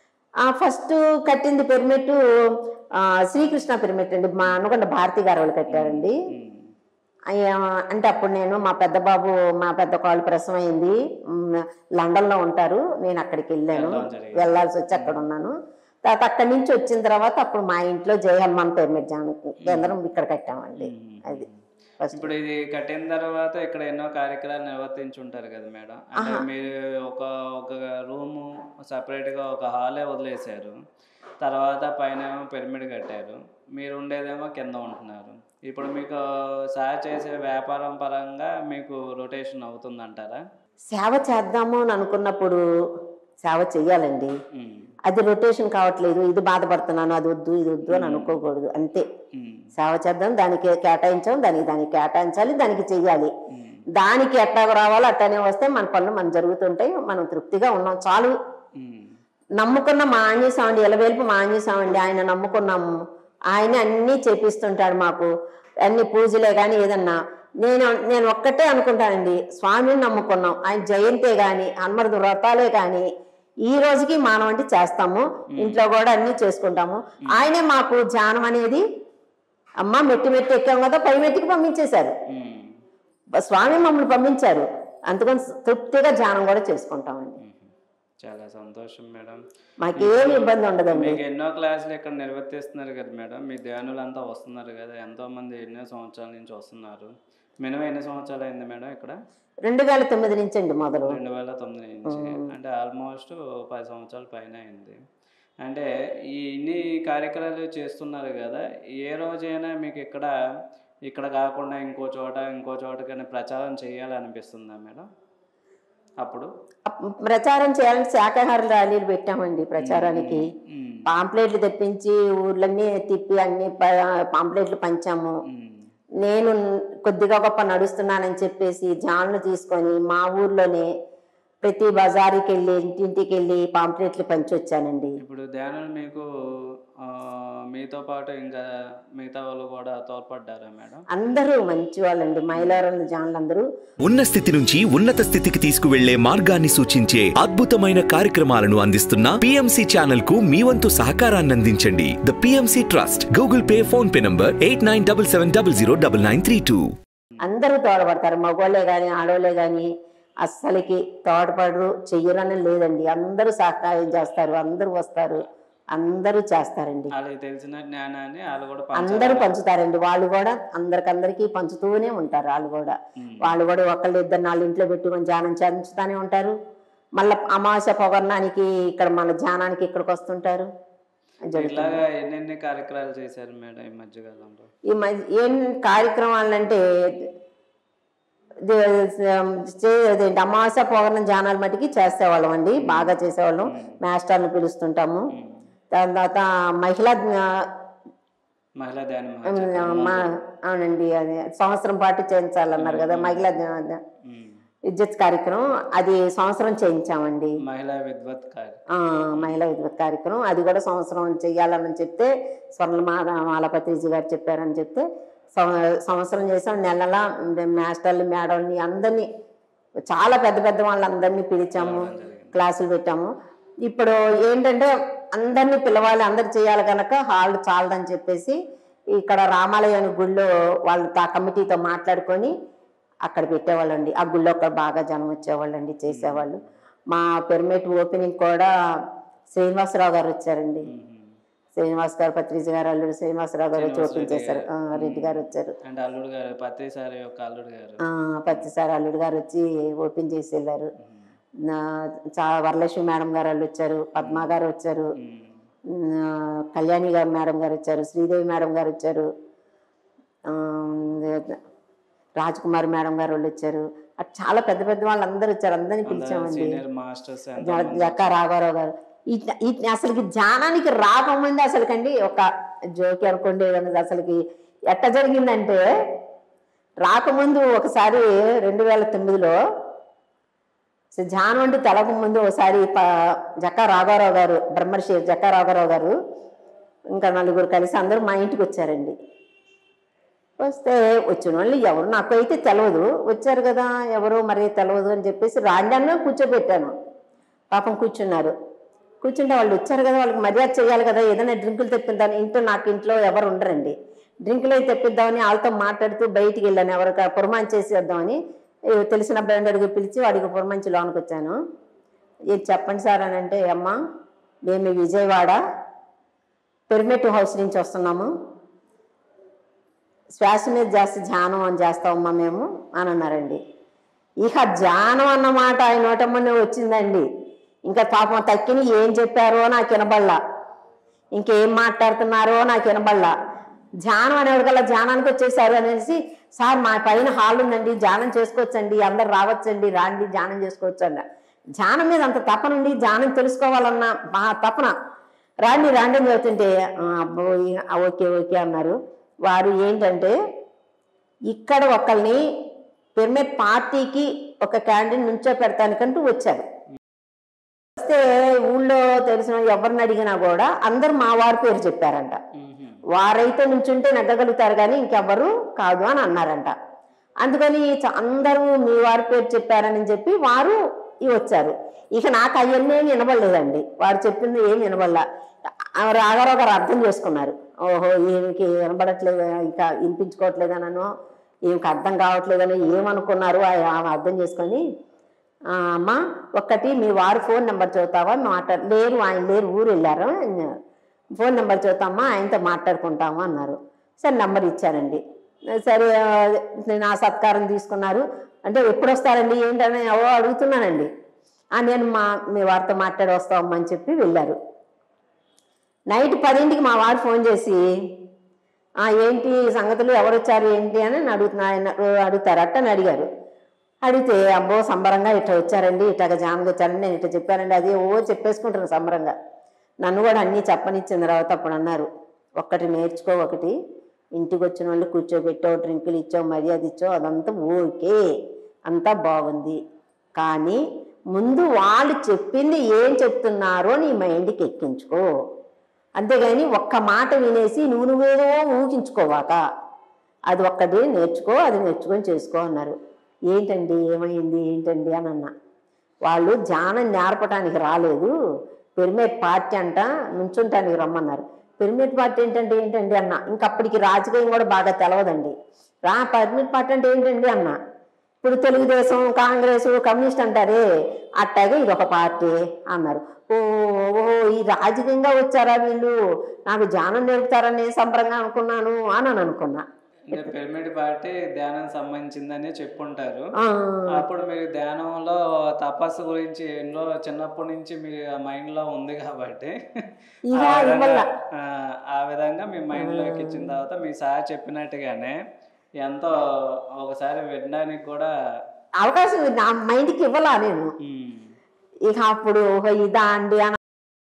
ఆ ఫస్ట్ కట్టింది పిరమిడ్ ఆ, శ్రీకృష్ణ పిరమిడ్ అండి మా అనుకుంట భారతి గారు వాళ్ళు కట్టారండి ఉమ్. అయ్యా, అంటే అప్పుడు నేను మా పెద్ద బాబు మా పెద్ద కాళ్ళు ప్రసవం అయింది మ్, లండన్లో ఉంటారు నేను అక్కడికి వెళ్ళాను వెళ్ళడం జరిగింది. వెళ్ళాల్సి వచ్చి అక్కడ ఉన్నాను తర్వాత అక్కడి నుంచి వచ్చిన తర్వాత అప్పుడు మా ఇంట్లో జయ హనుమాన్ పిరమిడ్ జాన కేంద్రం ఇక్కడ కట్టామండి అది ఫస్ట్ ఇప్పుడు ఇది కట్టిన తర్వాత ఇక్కడ ఎన్నో కార్యక్రమాలు నిర్వర్తించుంటారు కదా మేడం అంటే మీరు ఒక ఒక రూము సపరేట్గా ఒక హాలే వదిలేశారు తర్వాత పైన ఏమో పిరమిడ్ కట్టారు మీరు ఉండేదేమో కింద ఉంటున్నారు ఇప్పుడు మీకు సార్ చేసే వ్యాపారం పరంగా మీకు రొటేషన్ అవుతుందంటారా సేవ చేద్దాము అని అనుకున్నప్పుడు సేవ చెయ్యాలండి ఉమ్, అది రొటేషన్ కావట్లేదు ఇది బాధపడుతున్నాను అది వద్దు ఇది వద్దు అని అనుకోకూడదు అంతే ఉమ్, సేవ చేద్దాం దానికి కేటాయించాం దానికి దానికి కేటాయించాలి దానికి చెయ్యాలి ఉమ్, దానికి ఎట్టా రావాలో అట్టనే వస్తే మన పనులు మనం జరుగుతుంటాయి మనం తృప్తిగా ఉన్నాం చాలు ఉమ్, నమ్ముకున్న మా ఆంజనేయ స్వామి ఎలవేల్పు మా ఆంజనేయ స్వామి ఆయన నమ్ముకున్నాము ఆయన అన్నీ చేపిస్తుంటాడు మాకు అన్ని పూజలే కానీ ఏదన్నా నేను నేను ఒక్కటే అనుకుంటానండి స్వామిని నమ్ముకున్నాం ఆయన జయంతే కానీ హనుమరుడు వ్రతాలే కానీ ఈ రోజుకి మానవ అంటే చేస్తాము ఇంట్లో కూడా అన్ని చేసుకుంటాము ఆయనే మాకు ధ్యానం అనేది అమ్మ మెట్టి మెట్టి ఎక్కాం కదా పై మెట్టికి పంపించేశారు ఉమ్, స్వామి మమ్మల్ని పంపించారు అందుకని తృప్తిగా ధ్యానం కూడా చేసుకుంటామండి ఉమ్. చాలా సంతోషం మేడం మాకేం ఇబ్బంది ఉండదండి మీకు ఎన్నో క్లాసులు ఇక్కడ నిర్వర్తిస్తున్నారు కదా మేడం మీ ధ్యానులు అంతా వస్తున్నారు కదా ఎంతో మంది ఎన్నో సంవత్సరాల నుంచి వస్తున్నారు మినిమం ఎన్ని సంవత్సరాలు అయింది మేడం ఇక్కడ రెండు వేల తొమ్మిది నుంచి అండి మొదలు రెండు వేల తొమ్మిది నుంచి అంటే ఆల్మోస్ట్ పది సంవత్సరాల పైన అయింది అంటే ఈ ఇన్ని కార్యక్రమాలు చేస్తున్నారు కదా ఏ రోజైనా మీకు ఇక్కడ ఇక్కడ కాకుండా ఇంకో చోట ఇంకో చోట కానీ ప్రచారం చేయాలనిపిస్తుందా మేడం అప్పుడు అప్- ప్రచారం చేయాలని శాకాహార ర్యాలీలు పెట్టామండి ప్రచారానికి ఉమ్, పాంప్లెట్లు తెప్పించి ఊర్లన్నీ తిప్పి అన్ని ప- పాంప్లెట్లు పంచాము ఉమ్, నేను కొద్దిగా గొప్ప నడుస్తున్నానని చెప్పేసి జాన్లు తీసుకొని మా ఊర్లోనే ప్రతి బజారుకి వెళ్ళి ఇంటింటికి వెళ్ళి పాంప్లెట్లు పంచి వచ్చానండి ఇప్పుడు ధ్యానం మీకు ఆ, మీతో పాటు ఇంకా మిగతా వాళ్ళు కూడా తోడ్పడ్డారా మేడం అందరూ మంచి వాళ్ళండి మైలారం జాన్లు అందరూ ఉన్న స్థితి నుంచి ఉన్నత స్థితికి తీసుకువెళ్లే మార్గాన్ని సూచించే అద్భుతమైన కార్యక్రమాలను అందిస్తున్న పిఎంసి ఛానల్ కు మీ వంతు సహకారాన్ని అందించండి the PMC trust Google Pay PhonePe number eight nine double seven double zero double nine three two అందరూ తోడపడతారు మగవాళ్ళే కానీ ఆడవాళ్ళే కానీ అస్సలకి తోడపడరు చెయ్యరని లేదండి అందరూ సహాయం చేస్తారు అందరూ వస్తారు అందరూ చేస్తారండి వాళ్ళకి తెలిసిన జ్ఞానాన్ని వాళ్ళు కూడా అందరూ పంచాలి పంచుతారండి వాళ్ళు కూడా అందరికందరికీ పంచుతూనే ఉంటారు వాళ్ళు కూడా వాళ్ళు కూడా ఒకళ్ళు ఇద్దరు నాలుగు ఇంట్లో పెట్టుకొని ధ్యానం చేయించుతానే ఉంటారు మళ్ళీ అమావాస్య పౌర్ణానికి ఇక్కడ మన ధ్యానానికి ఇక్కడికి వస్తుంటారు జరుగుతుంది ఇలాగా ఎన్నెన్ని కార్యక్రమాలు చేశారు మేడం ఈ మధ్యకాలంలో ఈ మధ్య ఏం కార్యక్రమాలంటే అదేంటి అమావాస్య పౌర్ణం జానాల మటుకి చేసేవాళ్ళం అండి బాగా చేసేవాళ్ళం మాస్టర్ని పిలుస్తుంటాము దాని తర్వాత మహిళా జ్ఞా- మహిళా ధ్యాన ఉమ్, మహోత్సవం. మా అవునండి అది సంవత్సరం పాటు చేయించాలన్నారు కదా మహిళా జ్ఞా- ఉమ్. విద్యుత్ కార్యక్రమం అది సంవత్సరం చేయించామండి మహిళా విద్వత్ కార్య ఆ, మహిళా విద్యుత్ కార్యక్రమం అది కూడా సంవత్సరం చేయాలని చెప్తే స్వర్ణమాల మాలపత్రిజీ గారు చెప్పారని చెప్తే సంవ- సంవత్సరం చేసాం నెల నెల మాస్టర్లు మేడంని అందరినీ చాలా పెద్ద పెద్ద వాళ్ళందరినీ పిలిచాము క్లాసులు పెట్టాము ఇప్పుడు ఏంటంటే అందరినీ పిలవాలి అందరు చేయాలి కనుక హాల్ చాలదని చెప్పేసి ఇక్కడ రామాలయం గుళ్ళో వాళ్ళు ఆ కమిటీతో మాట్లాడుకొని అక్కడ పెట్టేవాళ్ళండి ఆ గుళ్ళో ఒక బాగా జనం వచ్చేవాళ్ళండి చేసేవాళ్ళు మా పిరమిడ్ ఓపెనింగ్ కూడా శ్రీనివాసరావు గారు వచ్చారండి శ్రీనివాస్ గారు పత్రిజ గారు అల్లుడు శ్రీనివాసరావు గారు వచ్చి ఓపెన్ చేశారు ఆ, రెడ్డి గారు వచ్చారు అంటే అల్లుడు గారు పత్రి సార్ యొక్క అల్లుడు గారు ఆ, పత్తిసారి అల్లుడు గారు వచ్చి ఓపెన్ చేసి వెళ్ళారు నా చా వరలక్ష్మి మేడం గారు వాళ్ళు వచ్చారు పద్మ గారు వచ్చారు ఉమ్. ఆ, కళ్యాణి గారు మేడం గారు వచ్చారు శ్రీదేవి మేడం గారు వచ్చారు ఆ, రాజ్కుమార్ మేడం గారు వాళ్ళు వచ్చారు అటు చాలా పెద్ద పెద్ద వాళ్ళు అందరూ వచ్చారు అందరినీ పిలిచామండి సీనియర్ మాస్టర్స్ జ- జక్క రాఘవరావు గారు ఇట్- ఇట్- అసలుకి ధ్యానానికి రాకముందు అసలుకండి ఒక జోకి అనుకోండి ఏదన్నది అసలుకి ఎట్ట జరిగిందంటే రాకముందు ఒకసారి రెండు వేల తొమ్మిదిలో అసలు ధ్యానం అంటే తెలక ముందు ఒకసారి ప జక్కా రాఘారావు గారు బ్రహ్మర్షి జక్కా రాఘారావు గారు ఇంకా నలుగురు కలిసి అందరూ మా ఇంటికి వచ్చారండి వస్తే వచ్చిన వాళ్ళు ఎవరు నాకు అయితే తెలియదు వచ్చారు కదా ఎవరు మరి తెలియదు అని చెప్పేసి రాండన్న కూర్చోబెట్టాను పాపం కూర్చున్నారు కూర్చుంటే వాళ్ళు వచ్చారు కదా వాళ్ళకి మర్యాద చేయాలి కదా ఏదైనా డ్రింకులు తెప్పిద్దాం ఇంట్లో నాకు ఇంట్లో ఎవరు ఉండరండి డ్రింకులు అయితే తెప్పిద్దామని వాళ్ళతో మాట్లాడుతూ బయటికి వెళ్ళాను ఎవరికి పురమాన్ చేసేద్దామని ఏ తెలిసిన బ్రాండర్కి పిలిచి వాడికి పురమంచి లోనికి వచ్చాను ఇది చెప్పండి సార్ అని అంటే అమ్మ మేము విజయవాడ పెరిమెట్ హౌస్ నుంచి వస్తున్నాము శ్వాస మీద జాస్తి ధ్యానం అని చేస్తామమ్మా మేము అని అన్నారండి ఇక ధ్యానం అన్నమాట ఆయన నోటమ్మనే వచ్చిందండి ఇంకా పాపం తక్కిని ఏం చెప్పారో నాకు వినబడలా ఇంకేం మాట్లాడుతున్నారో నాకు వినబడలా ధ్యానం అనేవాడికల్లా ధ్యానానికి వచ్చేసారు అనేసి సార్ మా పైన హాల్ ఉందండి ధ్యానం చేసుకోవచ్చండి అందరు రావచ్చండి రాండి ధ్యానం చేసుకోవచ్చండి ధ్యానం మీద అంత తపన ఉండి ధ్యానం తెలుసుకోవాలన్న మా తపన రాండి రాండి అని చెబుతుంటే "ఆ, అబ్బో ఈ- ఆ, ఓకే ఓకే అన్నారు వారు ఏంటంటే ఇక్కడ ఒకరిని పిరమిడ్ పార్టీకి ఒక క్యాండిడేట్ నుంచో పెడతానికంటూ వచ్చారు వస్తే ఊళ్ళో తెలిసిన ఎవరిని అడిగినా కూడా అందరు మా వారి పేరు చెప్పారంట వారైతే నుంచుంటే నెగ్గగలుగుతారు కానీ ఇంకెవ్వరు కాదు అని అన్నారంట అందుకని చ- అందరూ మీ వారి పేరు చెప్పారని చెప్పి వారు ఇవి వచ్చారు ఇక నాకు అవన్నీ ఏమి వినబడలేదండి వారు చెప్పింది ఏమి వినబడలా ఆ రాగారావు గారు అర్థం చేసుకున్నారు ఓహో ఈయనకి వినబడట్లేదు ఇంకా వినిపించుకోవట్లేదనో ఈయనకి అర్థం కావట్లేదని ఏమనుకున్నారు ఆ- ఆమె అర్థం చేసుకొని "ఆ, అమ్మ ఒక్కటి మీ వారి ఫోన్ నెంబర్ చదువుతావా మాట లేరు ఆయన లేరు ఊరు వెళ్ళారు ఫోన్ నెంబర్ చదువుతామా ఆయనతో మాట్లాడుకుంటాము అన్నారు సరే నెంబర్ ఇచ్చారండి సరే ఆ, నేను ఆ సత్కారం తీసుకున్నారు అంటే ఎప్పుడు వస్తారండి ఏంటని ఎవరో అడుగుతున్నానండి "ఆ, నేను మా మీ వారితో మాట్లాడి వస్తామమ్మా అని చెప్పి వెళ్ళారు నైట్ పదింటికి మా వారు ఫోన్ చేసి "ఆ, ఏంటి ఈ సంగతులు ఎవరు వచ్చారు ఏంటి అని అడుగుతున్నా ఆయన అడుగుతారు అట్టని అడిగారు అడిగితే అబ్బో సంబరంగా ఇట్లా వచ్చారండి ఇట్లాగ జామ్కి వచ్చారండి నేను ఇట్లా చెప్పానండి అది ఓ చెప్పేసుకుంటాను సంబరంగా నన్ను కూడా అన్నీ చెప్పనిచ్చిన తర్వాత అప్పుడు అన్నారు ఒక్కటి నేర్చుకో ఒకటి ఇంటికి వచ్చిన వాళ్ళు కూర్చోబెట్టావు డ్రింకులు ఇచ్చావు మర్యాద ఇచ్చావు అదంతా ఓకే అంతా బాగుంది కానీ ముందు వాళ్ళు చెప్పింది ఏం చెప్తున్నారో నీ మైండ్కి ఎక్కించుకో అంతేగాని ఒక్క మాట వినేసి నువ్వు నువ్వేదో ఊహించుకోవాక అది ఒక్కటి నేర్చుకో అది నేర్చుకొని చేసుకో అన్నారు ఏంటండి ఏమైంది ఏంటండి అని అన్నా వాళ్ళు ధ్యానం నేర్పడానికి రాలేదు పిరమిడ్ పార్టీ అంట నుంచుంటానికి రమ్మన్నారు పిరమిడ్ పార్టీ ఏంటంటే ఏంటండి అన్న ఇంకప్పటికి రాజకీయం కూడా బాగా తెలవదండి రా పిరమిడ్ పార్టీ అంటే ఏంటండి అన్న ఇప్పుడు తెలుగుదేశం కాంగ్రెస్ కమ్యూనిస్ట్ అంటారే అట్టాగే ఇది ఒక పార్టీ అన్నారు ఓ ఓ ఈ రాజకీయంగా వచ్చారా వీళ్ళు నాకు ధ్యానం నేర్పుతారని సంబరంగా అనుకున్నాను అని అని అనుకున్నా అంటే పిరమిడ్ పార్టీ ధ్యానం సంబంధించిందని చెప్పుంటారు ఆ, అప్పుడు మీరు ధ్యానంలో తపస్సు గురించి ఎన్నో చిన్నప్పటి నుంచి మీ మైండ్ లో ఉంది కాబట్టి ఇక ఆ విధంగా- ఇవ్వాల. ఆ, ఆ విధంగా మీ మైండ్ లోకి ఇచ్చిన తర్వాత మీ సార్ చెప్పినట్టుగానే ఎంతో ఒకసారి వినడానికి కూడా అవకాశం ఇది నా మైండ్కి ఇవ్వాలా నేను ఉమ్, ఇక అప్పుడు ఓహో ఇదా అండి అని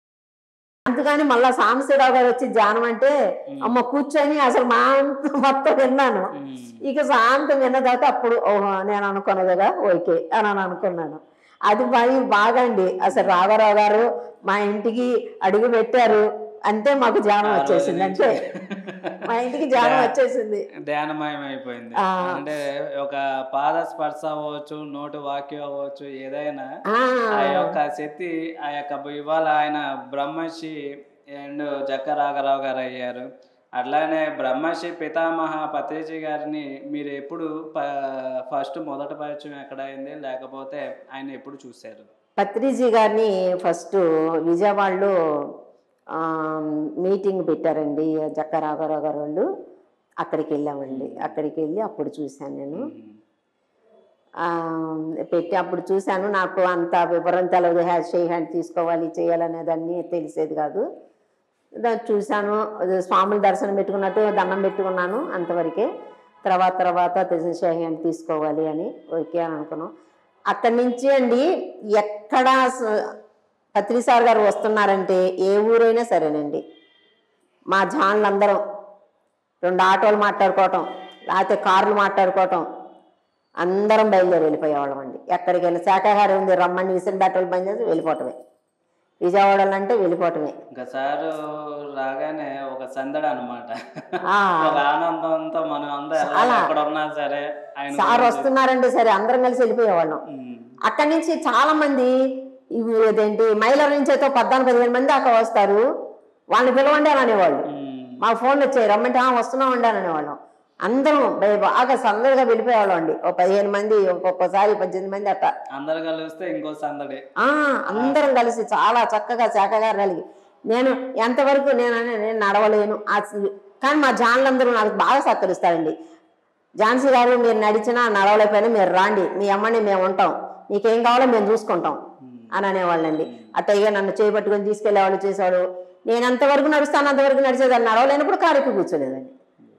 అందుకని మళ్ళా సాంబశివరావు గారు వచ్చి ధ్యానం అంటే అమ్మ కూర్చొని అసలు మా మొత్తం విన్నాను ఉమ్. ఇక శాంతం విన్న తర్వాత అప్పుడు ఓహో నేను అనుకున్నా కదా ఓకే అని అని అనుకున్నాను అది మరి బాగా అండి అసలు రాఘారావు గారు మా ఇంటికి అడుగు పెట్టారు అంతే మాకు ధ్యానం ఆ రోజు వచ్చేసింది నుంచి అంటే మా ఇంటికి ధ్యానం వచ్చేసింది ధ్యానమయం అయిపోయింది ఆ. అంటే ఒక పాద స్పర్శ అవ్వచ్చు నోటి వాక్యం అవ్వచ్చు ఏదైనా ఆ, ఆ యొక్క శక్తి ఆ యొక్క ఇవాళ ఆయన బ్రహ్మర్షి అండ్ జక్క రాఘరావు గారు అయ్యారు అట్లానే బ్రహ్మర్షి పితామహ పత్రిజీ గారిని మీరు ఎప్పుడు ఫస్ట్ మొదటి పరిచయం ఎక్కడ అయింది లేకపోతే ఆయన ఎప్పుడు చూశారు పత్రిజీ గారిని ఫస్ట్ విజయవాడలో ఆ, మీటింగ్ పెట్టారండి జక్క రాఘారావు గారు వాళ్ళు అక్కడికి వెళ్ళామండి అక్కడికి వెళ్ళి అప్పుడు చూశాను నేను ఆ, పెట్టి అప్పుడు చూశాను నాకు అంత వివరం తెలియదు హ్యాష్ షే హ్యాండ్ తీసుకోవాలి చేయాలనేది అన్నీ తెలిసేది కాదు దాన్ని చూశాను అది స్వాముల దర్శనం పెట్టుకున్నట్టు దండం పెట్టుకున్నాను అంతవరకే తర్వాత తర్వాత తెలిసి షే హ్యాండ్ తీసుకోవాలి అని ఓకే అని అనుకున్నాం అక్కడి నుంచి అండి ఎక్కడ పత్రిసార్ గారు వస్తున్నారంటే ఏ ఊరైనా సరేనండి మా జాన్లు అందరం రెండు ఆటోలు మాట్లాడుకోవటం లేకపోతే కార్లు మాట్లాడుకోవటం అందరం బయలుదేరి వెళ్ళిపోయేవాళ్ళం అండి ఎక్కడికైనా శాఖాహారం ఉంది రమ్మని విసిన బట్టలు బంద్ చేసి వెళ్ళిపోవటమే విజయవాడలో అంటే వెళ్ళిపోవటమే ఇంకా సారు రాగానే ఒక సందడి అనమాట ఆ. ఒక ఆనందంతో మనం అందరం ఎలా చాలా. ఎక్కడ ఉన్నా సరే ఆయన సార్ గురించి- వస్తున్నారంటే సరే అందరం కలిసి వెళ్ళిపోయేవాళ్ళం ఉమ్. అక్కడి నుంచి చాలా మంది ఇవి అదేంటి మహిళల నుంచి అయితే పద్నాలుగు పదిహేను మంది దాకా వస్తారు వాళ్ళని పిలవండి అని అనేవాళ్ళు ఉమ్. మా ఫోన్లు వచ్చాయి రమ్మంటే "ఆ, వస్తున్నామండి అని అనేవాళ్ళం అందరం బై- బాగా సందడిగా వెళ్ళిపోయేవాళ్ళం అండి ఓ పదిహేను మంది ఒక్కొక్కసారి పద్దెనిమిది మంది అట్లా అందరు కలిస్తే ఇంకో సందడి ఆ, అందరం కలిసి చాలా చక్కగా చక్కగా కలిగి నేను ఎంతవరకు నేను అనే- నేను నడవలేను ఆ సి- కానీ మా జాన్లందరూ నాకు బాగా సత్కరిస్తారండి ఝాన్సీ గారు మీరు నడిచినా నడవలేకపోయినా మీరు రాండి మీ అమ్మని మేము ఉంటాం మీకేం కావాలో మేము చూసుకుంటాం అని అనేవాళ్ళండి అట్టయ్య నన్ను చేయబట్టుకొని తీసుకెళ్లేవాళ్ళు చేసేవాడు నేను ఎంతవరకు నడుస్తాను అంతవరకు నడిచేదాన్ని నడవలేనప్పుడు కారుకి కూర్చోలేదండి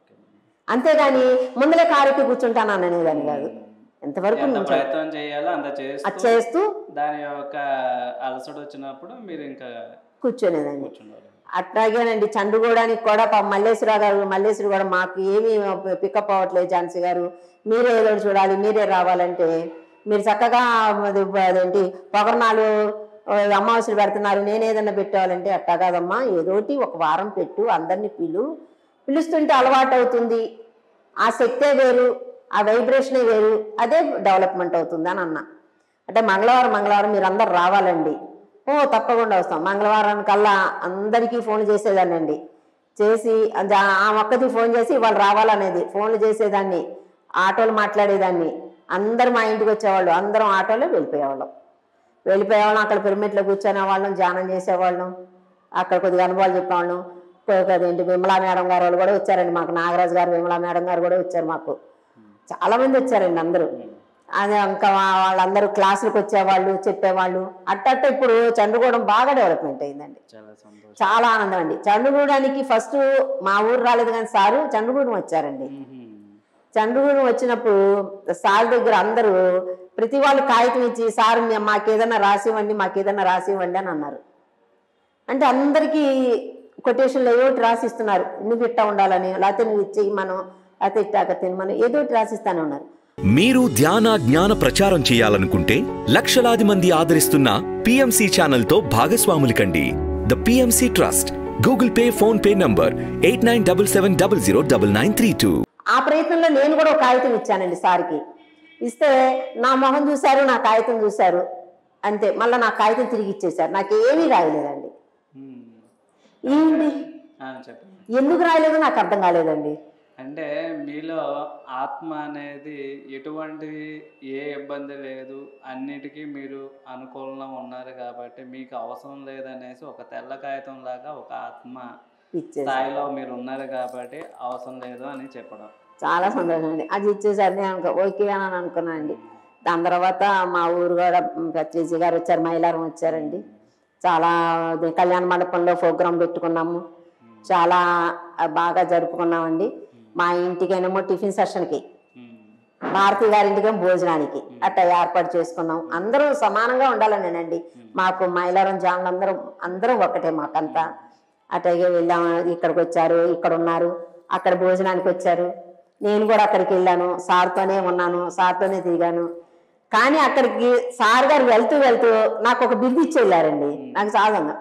అంతేగాని ముందలే కారుకి కూర్చుంటాను అని అనేదాన్ని కాదు ఎంతవరకు ఎంత నుంచో ప్రయత్నం చేయాలో అంత అది చేస్తూ చేస్తూ దాని యొక్క అలసట వచ్చినప్పుడు మీరు ఇంకా కూర్చునేదండి కూర్చున్నారు అట్లాగేనండి చండుగూడానికి కూడా పాపం మల్లేశ్వరరావు గారు మల్లేశ్వరి కూడా మాకు ఏమీ పికప్ అవ్వట్లేదు ఝాన్సీ గారు మీరే ఏదో ఒకటి చూడాలి మీరే రావాలంటే మీరు చక్కగా అది అదేంటి పొగర్నాలు ఆ, అమావాస్యలు పెడుతున్నారు నేను ఏదన్నా పెట్టాలంటే అట్టా కాదమ్మా ఏదోటి ఒక వారం పెట్టు అందరినీ పిలు పిలుస్తుంటే అలవాటు అవుతుంది ఆ శక్తే వేరు ఆ వైబ్రేషనే వేరు అదే డెవలప్మెంట్ అవుతుంది అని అన్నా అంటే మంగళవారం మంగళవారం మీరు అందరు రావాలండి ఓ తప్పకుండా వస్తాం మంగళవారం కల్లా అందరికీ ఫోన్ చేసేదాన్నండి చేసి అది ఆ- ఆ ఒక్కది ఫోన్ చేసి వాళ్ళు రావాలనేది ఫోన్లు చేసేదాన్ని ఆటోలు మాట్లాడేదాన్ని అందరు మా ఇంటికి వచ్చేవాళ్ళు అందరం ఆటోలో వెళ్ళిపోయేవాళ్ళం వెళ్ళిపోయేవాళ్ళం అక్కడ పిరమిడ్లో కూర్చునే వాళ్ళం ధ్యానం చేసేవాళ్ళం అక్కడ కొద్దిగా అనుభవాలు చెప్పేవాళ్ళం కొ- అదేంటి విమలా మేడం గారు వాళ్ళు కూడా వచ్చారండి మాకు నాగరాజు గారు విమలా మేడం గారు కూడా వచ్చారు మాకు చాలా మంది వచ్చారండి అందరూ అది ఇంకా వా- వాళ్ళందరూ క్లాసులకు వచ్చేవాళ్ళు చెప్పేవాళ్ళు అట్టట్ట ఇప్పుడు చంద్రగూడెం బాగా డెవలప్మెంట్ అయిందండి చాలా సంతోషం చాలా ఆనందం అండి చంద్రగూడానికి ఫస్ట్ మా ఊరు రాలేదు కానీ సారు చంద్రగూడెం వచ్చారండి మ్మ్. చంద్రగూడెం వచ్చినప్పుడు సార్ దగ్గర అందరూ ప్రతి వాళ్ళు కాగితం ఇచ్చి సార్ మేము మాకేదన్నా రాసి ఇవ్వండి మాకేదన్నా రాసి ఇవ్వండి అని అన్నారు అంటే అందరికీ కొటేషన్లు ఏదో ఒకటి రాసిస్తున్నారు నువ్వు ఇట్టా ఉండాలని లేకపోతే నువ్వు ఇచ్చేయి మనం లేకపోతే ఇట్టాక తినమని ఏదో ఒకటి రాసిస్తానే ఉన్నారు మీరు ధ్యాన జ్ఞాన ప్రచారం చేయాలనుకుంటే లక్షలాది మంది ఆదరిస్తున్న పిఎంసి ఛానల్తో భాగస్వాములు కండి the PMC trust Google Pay PhonePe number eight nine double seven double zero double nine three two ఆ ప్రయత్నంలో నేను కూడా ఒక కాగితం ఇచ్చానండి సార్కి ఇస్తే నా మొహం చూశారు నా కాగితం చూశారు అంతే మళ్ళీ నా కాగితం తిరిగి ఇచ్చేశారు నాకు ఏమీ రాయలేదండి మ్మ్. ఏంటి ఆ, చెప్పండి ఎందుకు రాయలేదో నాకు అర్థం కాలేదండి అంటే మీలో ఆత్మ అనేది ఎటువంటి ఏ ఇబ్బంది లేదు అన్నిటికీ మీరు అనుకూలంగా ఉన్నారు కాబట్టి మీకు అవసరం లేదనేసి ఒక తెల్ల కాగితం లాగా ఒక ఆత్మ ఇచ్చేసారు స్థాయిలో మీరు ఉన్నారు కాబట్టి అవసరం లేదు అని చెప్పడం చాలా సంతోషం అండి అది ఇచ్చేసారు నేను అనుకో ఓకే అని అనుకున్నాను అండి దాని తర్వాత మా ఊరు కూడా పత్రిజీ గారు వచ్చారు మైలారం వచ్చారండి చాలా అది కళ్యాణ మండపంలో ప్రోగ్రాం పెట్టుకున్నాము చాలా ఆ, బాగా జరుపుకున్నామండి మా ఇంటికేనేమో టిఫిన్ సెషన్కి మ్మ్. భారతి గారి ఇంటికేమో భోజనానికి అట్లా ఏర్పాటు చేసుకున్నాం అందరూ సమానంగా ఉండాలనేనండి మాకు మైలారం జాన్లు అందరం అందరం ఒక్కటే మాకంతా అట్లాగే వెళ్ళాము ఇక్కడికి వచ్చారు ఇక్కడ ఉన్నారు అక్కడ భోజనానికి వచ్చారు నేను కూడా అక్కడికి వెళ్ళాను సార్తోనే ఉన్నాను సార్తోనే తిరిగాను కానీ అక్కడికి సార్ గారు వెళ్తూ వెళ్తూ నాకు ఒక బిల్లు ఇచ్చి వెళ్ళారండి నాకు చాలా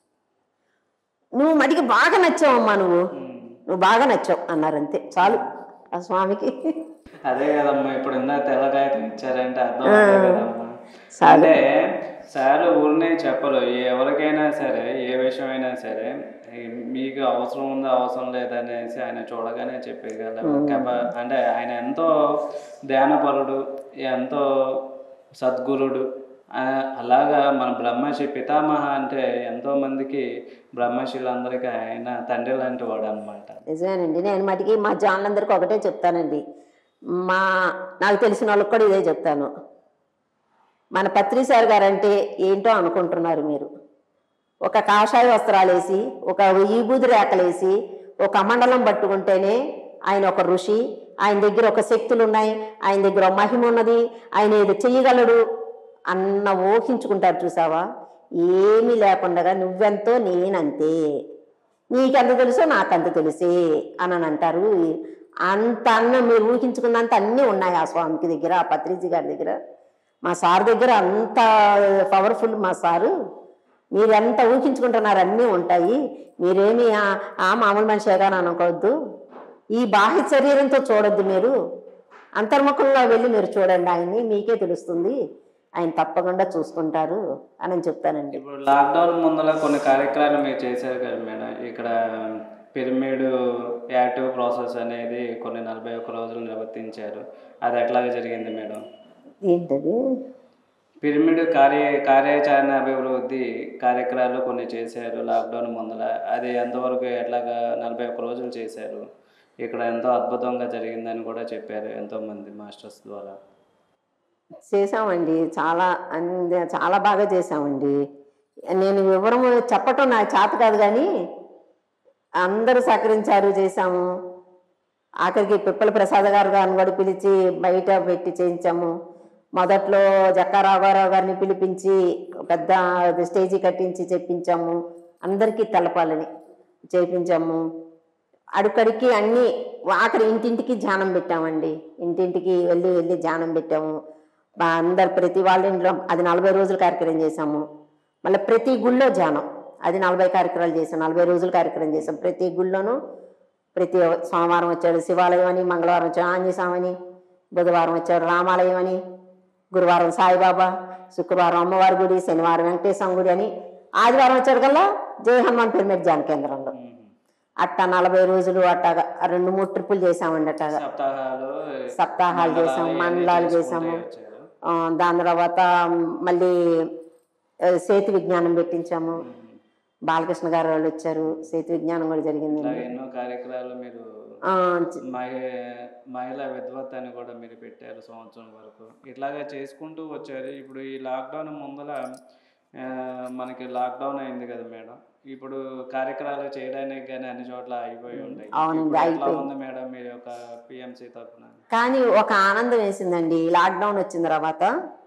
నువ్వు మడికి బాగా నచ్చావమ్మా నువ్వు నువ్వు బాగా నచ్చావు అన్నారు అంతే చాలు ఆ స్వామికి అదే కదమ్మా ఇప్పుడు ఇందాక తెల్ల కాగితం ఇచ్చారంటే అర్థం అదే కదమ్మా చాలు అంటే సార్ ఊరినే చెప్పరు ఎవరికైనా సరే ఏ విషయమైనా సరే ఈ మీకు అవసరం ఉందో అవసరం లేదనేసి ఆయన చూడగానే చెప్పగల కెప- అంటే ఆయన ఎంతో ధ్యానపరుడు ఎంతో సద్గురుడు ఆ, అలాగా మన బ్రహ్మర్షి పితామహ అంటే ఎంతో మందికి బ్రహ్మర్షులందరికీ ఆయన తండ్రి లాంటి వాడు అనమాట నిజమేనండి నేను మటుకి మా జాన్లందరికీ ఒకటే చెప్తానండి మా నాకు తెలిసిన వాళ్ళకి కూడా ఇదే చెప్తాను మన పత్రి సార్ గారు అంటే ఏంటో అనుకుంటున్నారు మీరు ఒక కాషాయ వస్త్రాలు వేసి ఒక ఈబూది రేకలేసి ఒక మండలం పట్టుకుంటేనే ఆయన ఒక ఋషి ఆయన దగ్గర ఒక శక్తులు ఉన్నాయి ఆయన దగ్గర ఒక మహిమ ఉన్నది ఆయన ఏదో చెయ్యగలడు అన్న ఊహించుకుంటారు చూసావా ఏమీ లేకుండా నువ్వెంతో నేనంతే నీకెంత తెలుసో నాకంత తెలిసే అని అని అంటారు అంత అన్న మీరు ఊహించుకున్నంత అన్నీ ఉన్నాయి ఆ స్వామికి దగ్గర ఆ పత్రిజీ గారి దగ్గర మా సార్ దగ్గర అంత పవర్ఫుల్ మా సారు మీరు ఎంత ఊహించుకుంటున్నారు అన్నీ ఉంటాయి మీరేమి ఆ- ఆ మామూలు మనిషిగా అనుకోవద్దు ఈ బాహ్య శరీరంతో చూడొద్దు మీరు అంతర్ముఖంగా వెళ్ళి మీరు చూడండి ఆయన్ని మీకే తెలుస్తుంది ఆయన తప్పకుండా చూసుకుంటారు అని చెప్తానండి ఇప్పుడు లాక్డౌన్ ముందర కొన్ని కార్యక్రమాలు మీరు చేశారు కదా మేడం ఇక్కడ పిరమిడ్ యాక్టివ్ ప్రాసెస్ అనేది కొన్ని నలభై ఒక్క రోజులు నిర్వర్తించారు అది ఎట్లాగా జరిగింది మేడం ఏంటది పిరమిడ్ కార్య కార్యాచరణ అభివృద్ధి కార్యక్రమాలు కొన్ని చేశారు లాక్డౌన్ ముందర అది ఎంతవరకు ఎట్లాగా నలభై ఒక్క రోజులు చేశారు ఇక్కడ ఎంతో అద్భుతంగా జరిగిందని కూడా చెప్పారు ఎంతోమంది మాస్టర్స్ ద్వారా చేసామండి చాలా అన్ని- చాలా బాగా చేసామండి నేను వివరం చెప్పటం నాకు చేత కాదు కానీ అందరూ సహకరించారు చేశాము ఆఖరికి పిప్పల ప్రసాద్ గారు గారిని కూడా పిలిచి బయట పెట్టి చేయించాము మొదట్లో జక్కా రాఘవరావు గారిని పిలిపించి పెద్ద స్టేజీ కట్టించి చెప్పించాము అందరికీ తెలపాలని చేయించాము అడుకడికి అన్ని ఆఖరి ఇంటింటికి ధ్యానం పెట్టామండి ఇంటింటికి వెళ్ళి వెళ్ళి ధ్యానం పెట్టాము బా అందరు ప్రతి వాళ్ళ ఇంట్లో అది నలభై రోజులు కార్యక్రమం చేసాము మళ్ళీ ప్రతి గుళ్ళో ధ్యానం అది నలభై కార్యక్రమాలు చేసాం నలభై రోజులు కార్యక్రమం చేసాం ప్రతి గుళ్ళోనూ ప్రతి సోమవారం వచ్చాడు శివాలయం అని మంగళవారం వచ్చాడు ఆంజనేయ స్వామి అని బుధవారం వచ్చాడు రామాలయం అని గురువారం సాయిబాబా శుక్రవారం అమ్మవారి గుడి శనివారం వెంకటేశ్వర గుడి అని ఆదివారం వచ్చాడు కల్లా జయ హనుమాన్ పిరమిడ్ ధ్యాన కేంద్రంలో అట్టా నలభై రోజులు అట్టాగా రెండు మూడు ట్రిప్పులు చేసామండి అట్టాగా సప్తాహాలు సప్తాహాలు చేసాము ఇవన్నీ మండలాలు చేసుకుంటూ చేసాము వచ్చారు. ఆ, దాని తర్వాత మళ్ళీ ఆ, సేతు విజ్ఞానం పెట్టించాము బాలకృష్ణ గారు వాళ్ళు వచ్చారు సేతు విజ్ఞానం కూడా ఇట్లా జరిగిందండి ఎన్నో కార్యక్రమాలు మీరు ఆ, చ- మహి- మహిళా విద్వత్ అని కూడా మీరు పెట్టారు సంవత్సరం వరకు ఇట్లాగా చేసుకుంటూ వచ్చారు ఇప్పుడు ఈ లాక్డౌన్ ముందల ఆ, మనకి లాక్డౌన్ అయింది కదా మేడం ఇప్పుడు కార్యక్రమాలు చేయడానికి కానీ అన్ని చోట్ల అయిపోయి ఉంటాయి అవునండి, ఇప్పుడు ఎట్లా అయిపోయి. ఉంది మేడం మీ యొక్క పిఎంసి తరఫున కానీ ఒక ఆనందం వేసిందండి లాక్డౌన్ వచ్చిన తర్వాత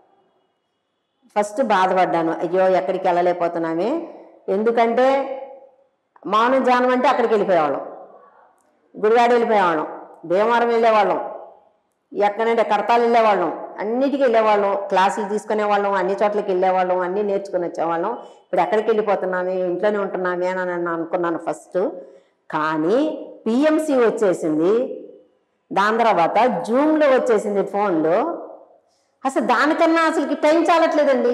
ఫస్ట్ బాధపడ్డాను అయ్యో ఎక్కడికి వెళ్ళలేకపోతున్నామే ఎందుకంటే మౌనం జానం అంటే అక్కడికి వెళ్ళిపోయేవాళ్ళం గుడివాడ వెళ్ళిపోయేవాళ్ళం భీమవరం వెళ్ళేవాళ్ళం ఎక్కడంటే కడతాలు వెళ్ళేవాళ్ళం అన్నిటికీ వెళ్ళేవాళ్ళం క్లాసులు తీసుకునేవాళ్ళం అన్ని చోట్లకి వెళ్ళేవాళ్ళం అన్నీ నేర్చుకుని వచ్చేవాళ్ళం ఇప్పుడు ఎక్కడికి వెళ్ళిపోతున్నామే ఇంట్లోనే ఉంటున్నామే అని నేను అనుకున్నాను ఫస్ట్ కానీ పిఎంసి వచ్చేసింది దాని తర్వాత జూమ్లో వచ్చేసింది ఫోన్లో అసలు దానికన్నా అసలుకి టైం చాలట్లేదండి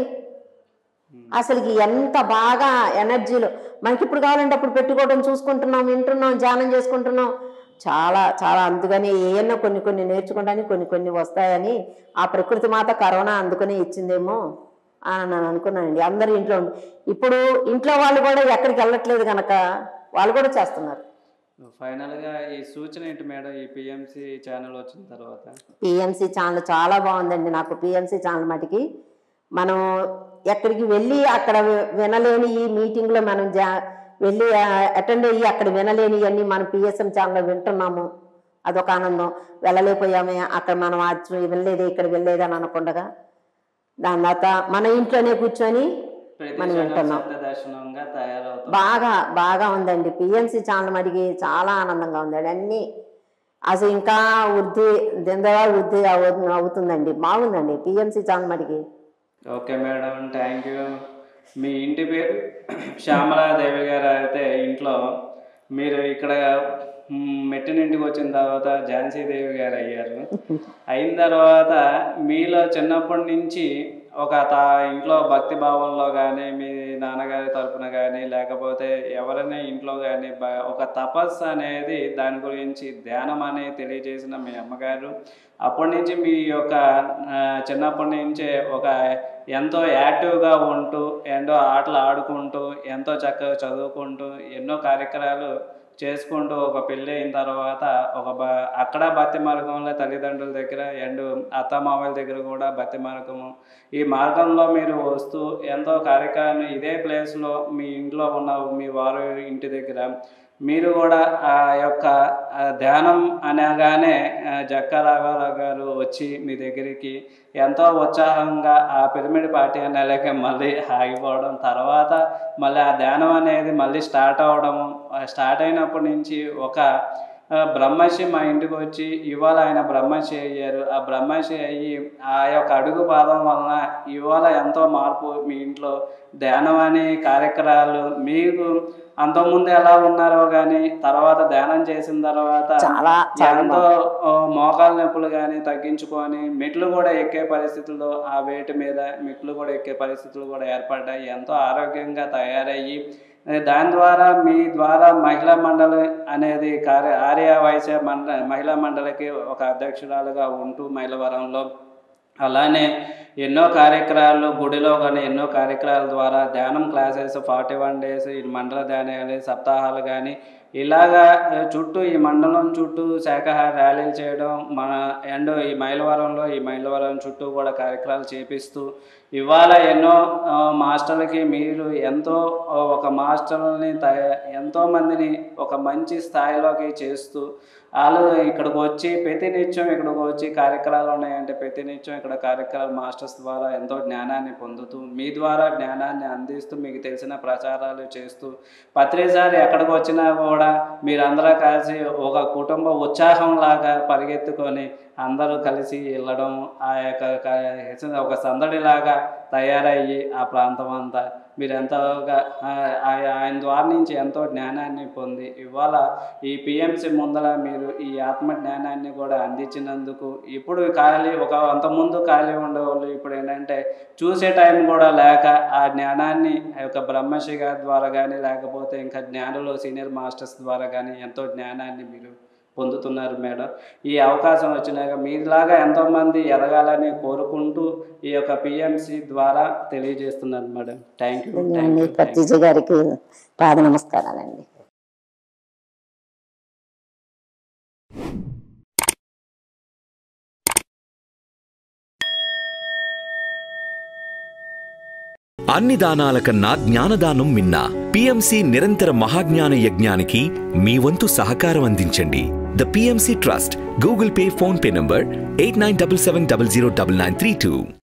అసలుకి ఎంత బాగా ఎనర్జీలో మనకి ఇప్పుడు కావాలంటే అప్పుడు పెట్టుకోవడం చూసుకుంటున్నాం వింటున్నాం ధ్యానం చేసుకుంటున్నాం చాలా చాలా అందుకని ఏమన్నా కొన్ని కొన్ని నేర్చుకుంటానికి కొన్ని కొన్ని వస్తాయని ఆ ప్రకృతి మాత కరోనా అందుకనే ఇచ్చిందేమో అని నేను అనుకున్నానండి అందరూ ఇంట్లో ఉండి ఇప్పుడు ఇంట్లో వాళ్ళు కూడా ఎక్కడికి వెళ్ళట్లేదు కనుక వాళ్ళు కూడా చేస్తున్నారు ఫైనల్గా ఈ సూచన ఏంటి మేడం ఈ పిఎంసి ఛానల్ వచ్చిన తర్వాత పిఎంసి ఛానల్ చాలా బాగుందండి నాకు పిఎంసి ఛానల్ మటుకి మనం ఎక్కడికి వెళ్ళి అక్కడ వి- వినలేని ఈ మీటింగ్లో మనం జా వెళ్ళి అటెండ్ అయ్యి అక్కడ వినలేని అన్ని మనం పిఎస్ఎం ఛానల్లో వింటున్నాము అదొక ఆనందం వెళ్ళలేకపోయామే అక్కడ మనం అది వినలేదు ఇక్కడ వెళ్ళలేదు అని అనకుండగా దాని తర్వాత మన ఇంట్లోనే కూర్చొని ప్రతి మనం క్షణం వింటున్నాం సత్య దర్శనంగా తయారవుతాం బాగా బాగా ఉందండి పిఎంసి ఛానల్ మడిగి చాలా ఆనందంగా ఉందండి అన్నీ అసలు ఇంకా వృద్ధి దిందగా వృద్ధి అవు- అవుతుందండి బాగుందండి పిఎంసి ఛానల్ మడిగి ఓకే మేడం థ్యాంక్ యూ మీ ఇంటి పేరు శ్యామలాదేవి గారు అయితే ఇంట్లో మీరు ఇక్కడ మ్, మెట్టినింటికి వచ్చిన తర్వాత ఝాన్సీదేవి గారు అయ్యారు అయిన తర్వాత మీలో చిన్నప్పటి నుంచి ఒక తా ఇంట్లో భక్తి భావంలో కానీ మీ నాన్నగారి తరపున కానీ లేకపోతే ఎవరైనా ఇంట్లో కానీ బ- ఒక తపస్సు అనేది దాని గురించి ధ్యానం అనేది తెలియజేసిన మీ అమ్మగారు అప్పటి నుంచి మీ యొక్క ఆ, చిన్నప్పటి నుంచే ఒక ఎంతో యాక్టివ్గా ఉంటూ ఎంతో ఆటలు ఆడుకుంటూ ఎంతో చక్కగా చదువుకుంటూ ఎన్నో కార్యక్రమాలు చేసుకుంటూ ఒక పెళ్ళి అయిన తర్వాత ఒక బ అక్కడ భక్తి మార్గంలో తల్లిదండ్రుల దగ్గర అండ్ అత్త మామయ్యల దగ్గర కూడా భక్తి మార్గము ఈ మార్గంలో మీరు వస్తూ ఎంతో కార్యక్రమాన్ని ఇదే ప్లేస్లో మీ ఇంట్లో ఉన్న మీ వారు ఇంటి దగ్గర మీరు కూడా ఆ యొక్క ఆ ధ్యానం అనగానే ఆ, జక్కా రాఘవరావు గారు వచ్చి మీ దగ్గరికి ఎంతో ఉత్సాహంగా ఆ పిరమిడ్ పార్టీ అనేలాగే మళ్ళీ ఆగిపోవడం తర్వాత మళ్ళీ ఆ ధ్యానం అనేది మళ్ళీ స్టార్ట్ అవ్వడము స్టార్ట్ అయినప్పటి నుంచి ఒక ఆ, బ్రహ్మర్షి మా ఇంటికి వచ్చి ఇవాళ ఆయన బ్రహ్మర్షి అయ్యారు ఆ బ్రహ్మర్షి అయ్యి ఆ యొక్క అడుగు పాదం వలన ఇవాళ ఎంతో మార్పు మీ ఇంట్లో ధ్యానం అనే కార్యక్రమాలు మీకు అంతకుముందు ఎలా ఉన్నారో కానీ తర్వాత ధ్యానం చేసిన తర్వాత చాలా చాలా ఎంతో ఆ, మోకాలు నొప్పులు కానీ తగ్గించుకొని మెట్లు కూడా ఎక్కే పరిస్థితుల్లో ఆ వేటి మీద మెట్లు కూడా ఎక్కే పరిస్థితులు కూడా ఏర్పడ్డాయి ఎంతో ఆరోగ్యంగా తయారయ్యి ఏ, దాని ద్వారా మీ ద్వారా మహిళా మండలి అనేది కార్య ఆర్య వైశ్య మండ మహిళా మండలికి ఒక అధ్యక్షురాలుగా ఉంటూ మైలవరంలో అలానే ఎన్నో కార్యక్రమాలు గుడిలో కానీ ఎన్నో కార్యక్రమాల ద్వారా ధ్యానం క్లాసెస్ ఫార్టీ వన్ డేస్ ఈ మండల ధ్యానాలు సప్తాహాలు కానీ ఇలాగా ఆ, చుట్టూ ఈ మండలం చుట్టూ శాఖాహార ర్యాలీలు చేయడం మన అండ్ ఈ మైలవరంలో ఈ మైలవరం చుట్టూ కూడా కార్యక్రమాలు చేపిస్తూ ఇవాళ ఎన్నో ఆ, మాస్టర్లకి మీరు ఎంతో ఆ, ఒక మాస్టర్ని తయ ఎంతో మందిని ఒక మంచి స్థాయిలోకి చేస్తూ వాళ్ళు ఇక్కడికి వచ్చి ప్రతి నిత్యం ఇక్కడికి వచ్చి కార్యక్రమాలు ఉన్నాయంటే ప్రతి నిత్యం ఇక్కడ కార్యక్రమాలు మాస్టర్స్ ద్వారా ఎంతో జ్ఞానాన్ని పొందుతూ మీ ద్వారా జ్ఞానాన్ని అందిస్తూ మీకు తెలిసిన ప్రచారాలు చేస్తూ ప్రతిసారి ఎక్కడికి వచ్చినా కూడా మీరందరూ కలిసి ఒక కుటుంబ ఉత్సాహం లాగా పరిగెత్తుకొని అందరూ కలిసి వెళ్ళడం ఆ యొక్క క- ఒక సందడిలాగా తయారయ్యి ఆ ప్రాంతం అంతా మీరు ఎంతోగా ఆ- ఆ- ఆయన ద్వారా నుంచి ఎంతో జ్ఞానాన్ని పొంది ఇవాళ ఈ పిఎంసి ముందర మీరు ఈ ఆత్మ జ్ఞానాన్ని కూడా అందించినందుకు ఇప్పుడు ఖాళీ ఒక అంతకుముందు ఖాళీ ఉండేవాళ్ళు ఇప్పుడు ఏంటంటే చూసే టైం కూడా లేక ఆ జ్ఞానాన్ని ఆ యొక్క బ్రహ్మశ్రీ గారి ద్వారా కానీ లేకపోతే ఇంకా జ్ఞానులు సీనియర్ మాస్టర్స్ ద్వారా కానీ ఎంతో జ్ఞానాన్ని మీరు పొందుతున్నారు మేడం ఈ అవకాశం వచ్చినాక మీలాగా ఎంతోమంది ఎదగాలని కోరుకుంటూ ఈ యొక్క పిఎంసి ద్వారా తెలియజేస్తున్నాను మేడం థ్యాంక్ యూ థ్యాంక్ ధన్యవాదాలు యూ కర్తీజ గారికి పాద నమస్కారాలండి అన్ని దానాల కన్నా జ్ఞానదానం మిన్న పిఎంసి నిరంతర మహాజ్ఞాన యజ్ఞానికి మీ వంతు సహకారం అందించండి the PMC trust Google Pay PhonePe number eight nine double seven double zero double nine three two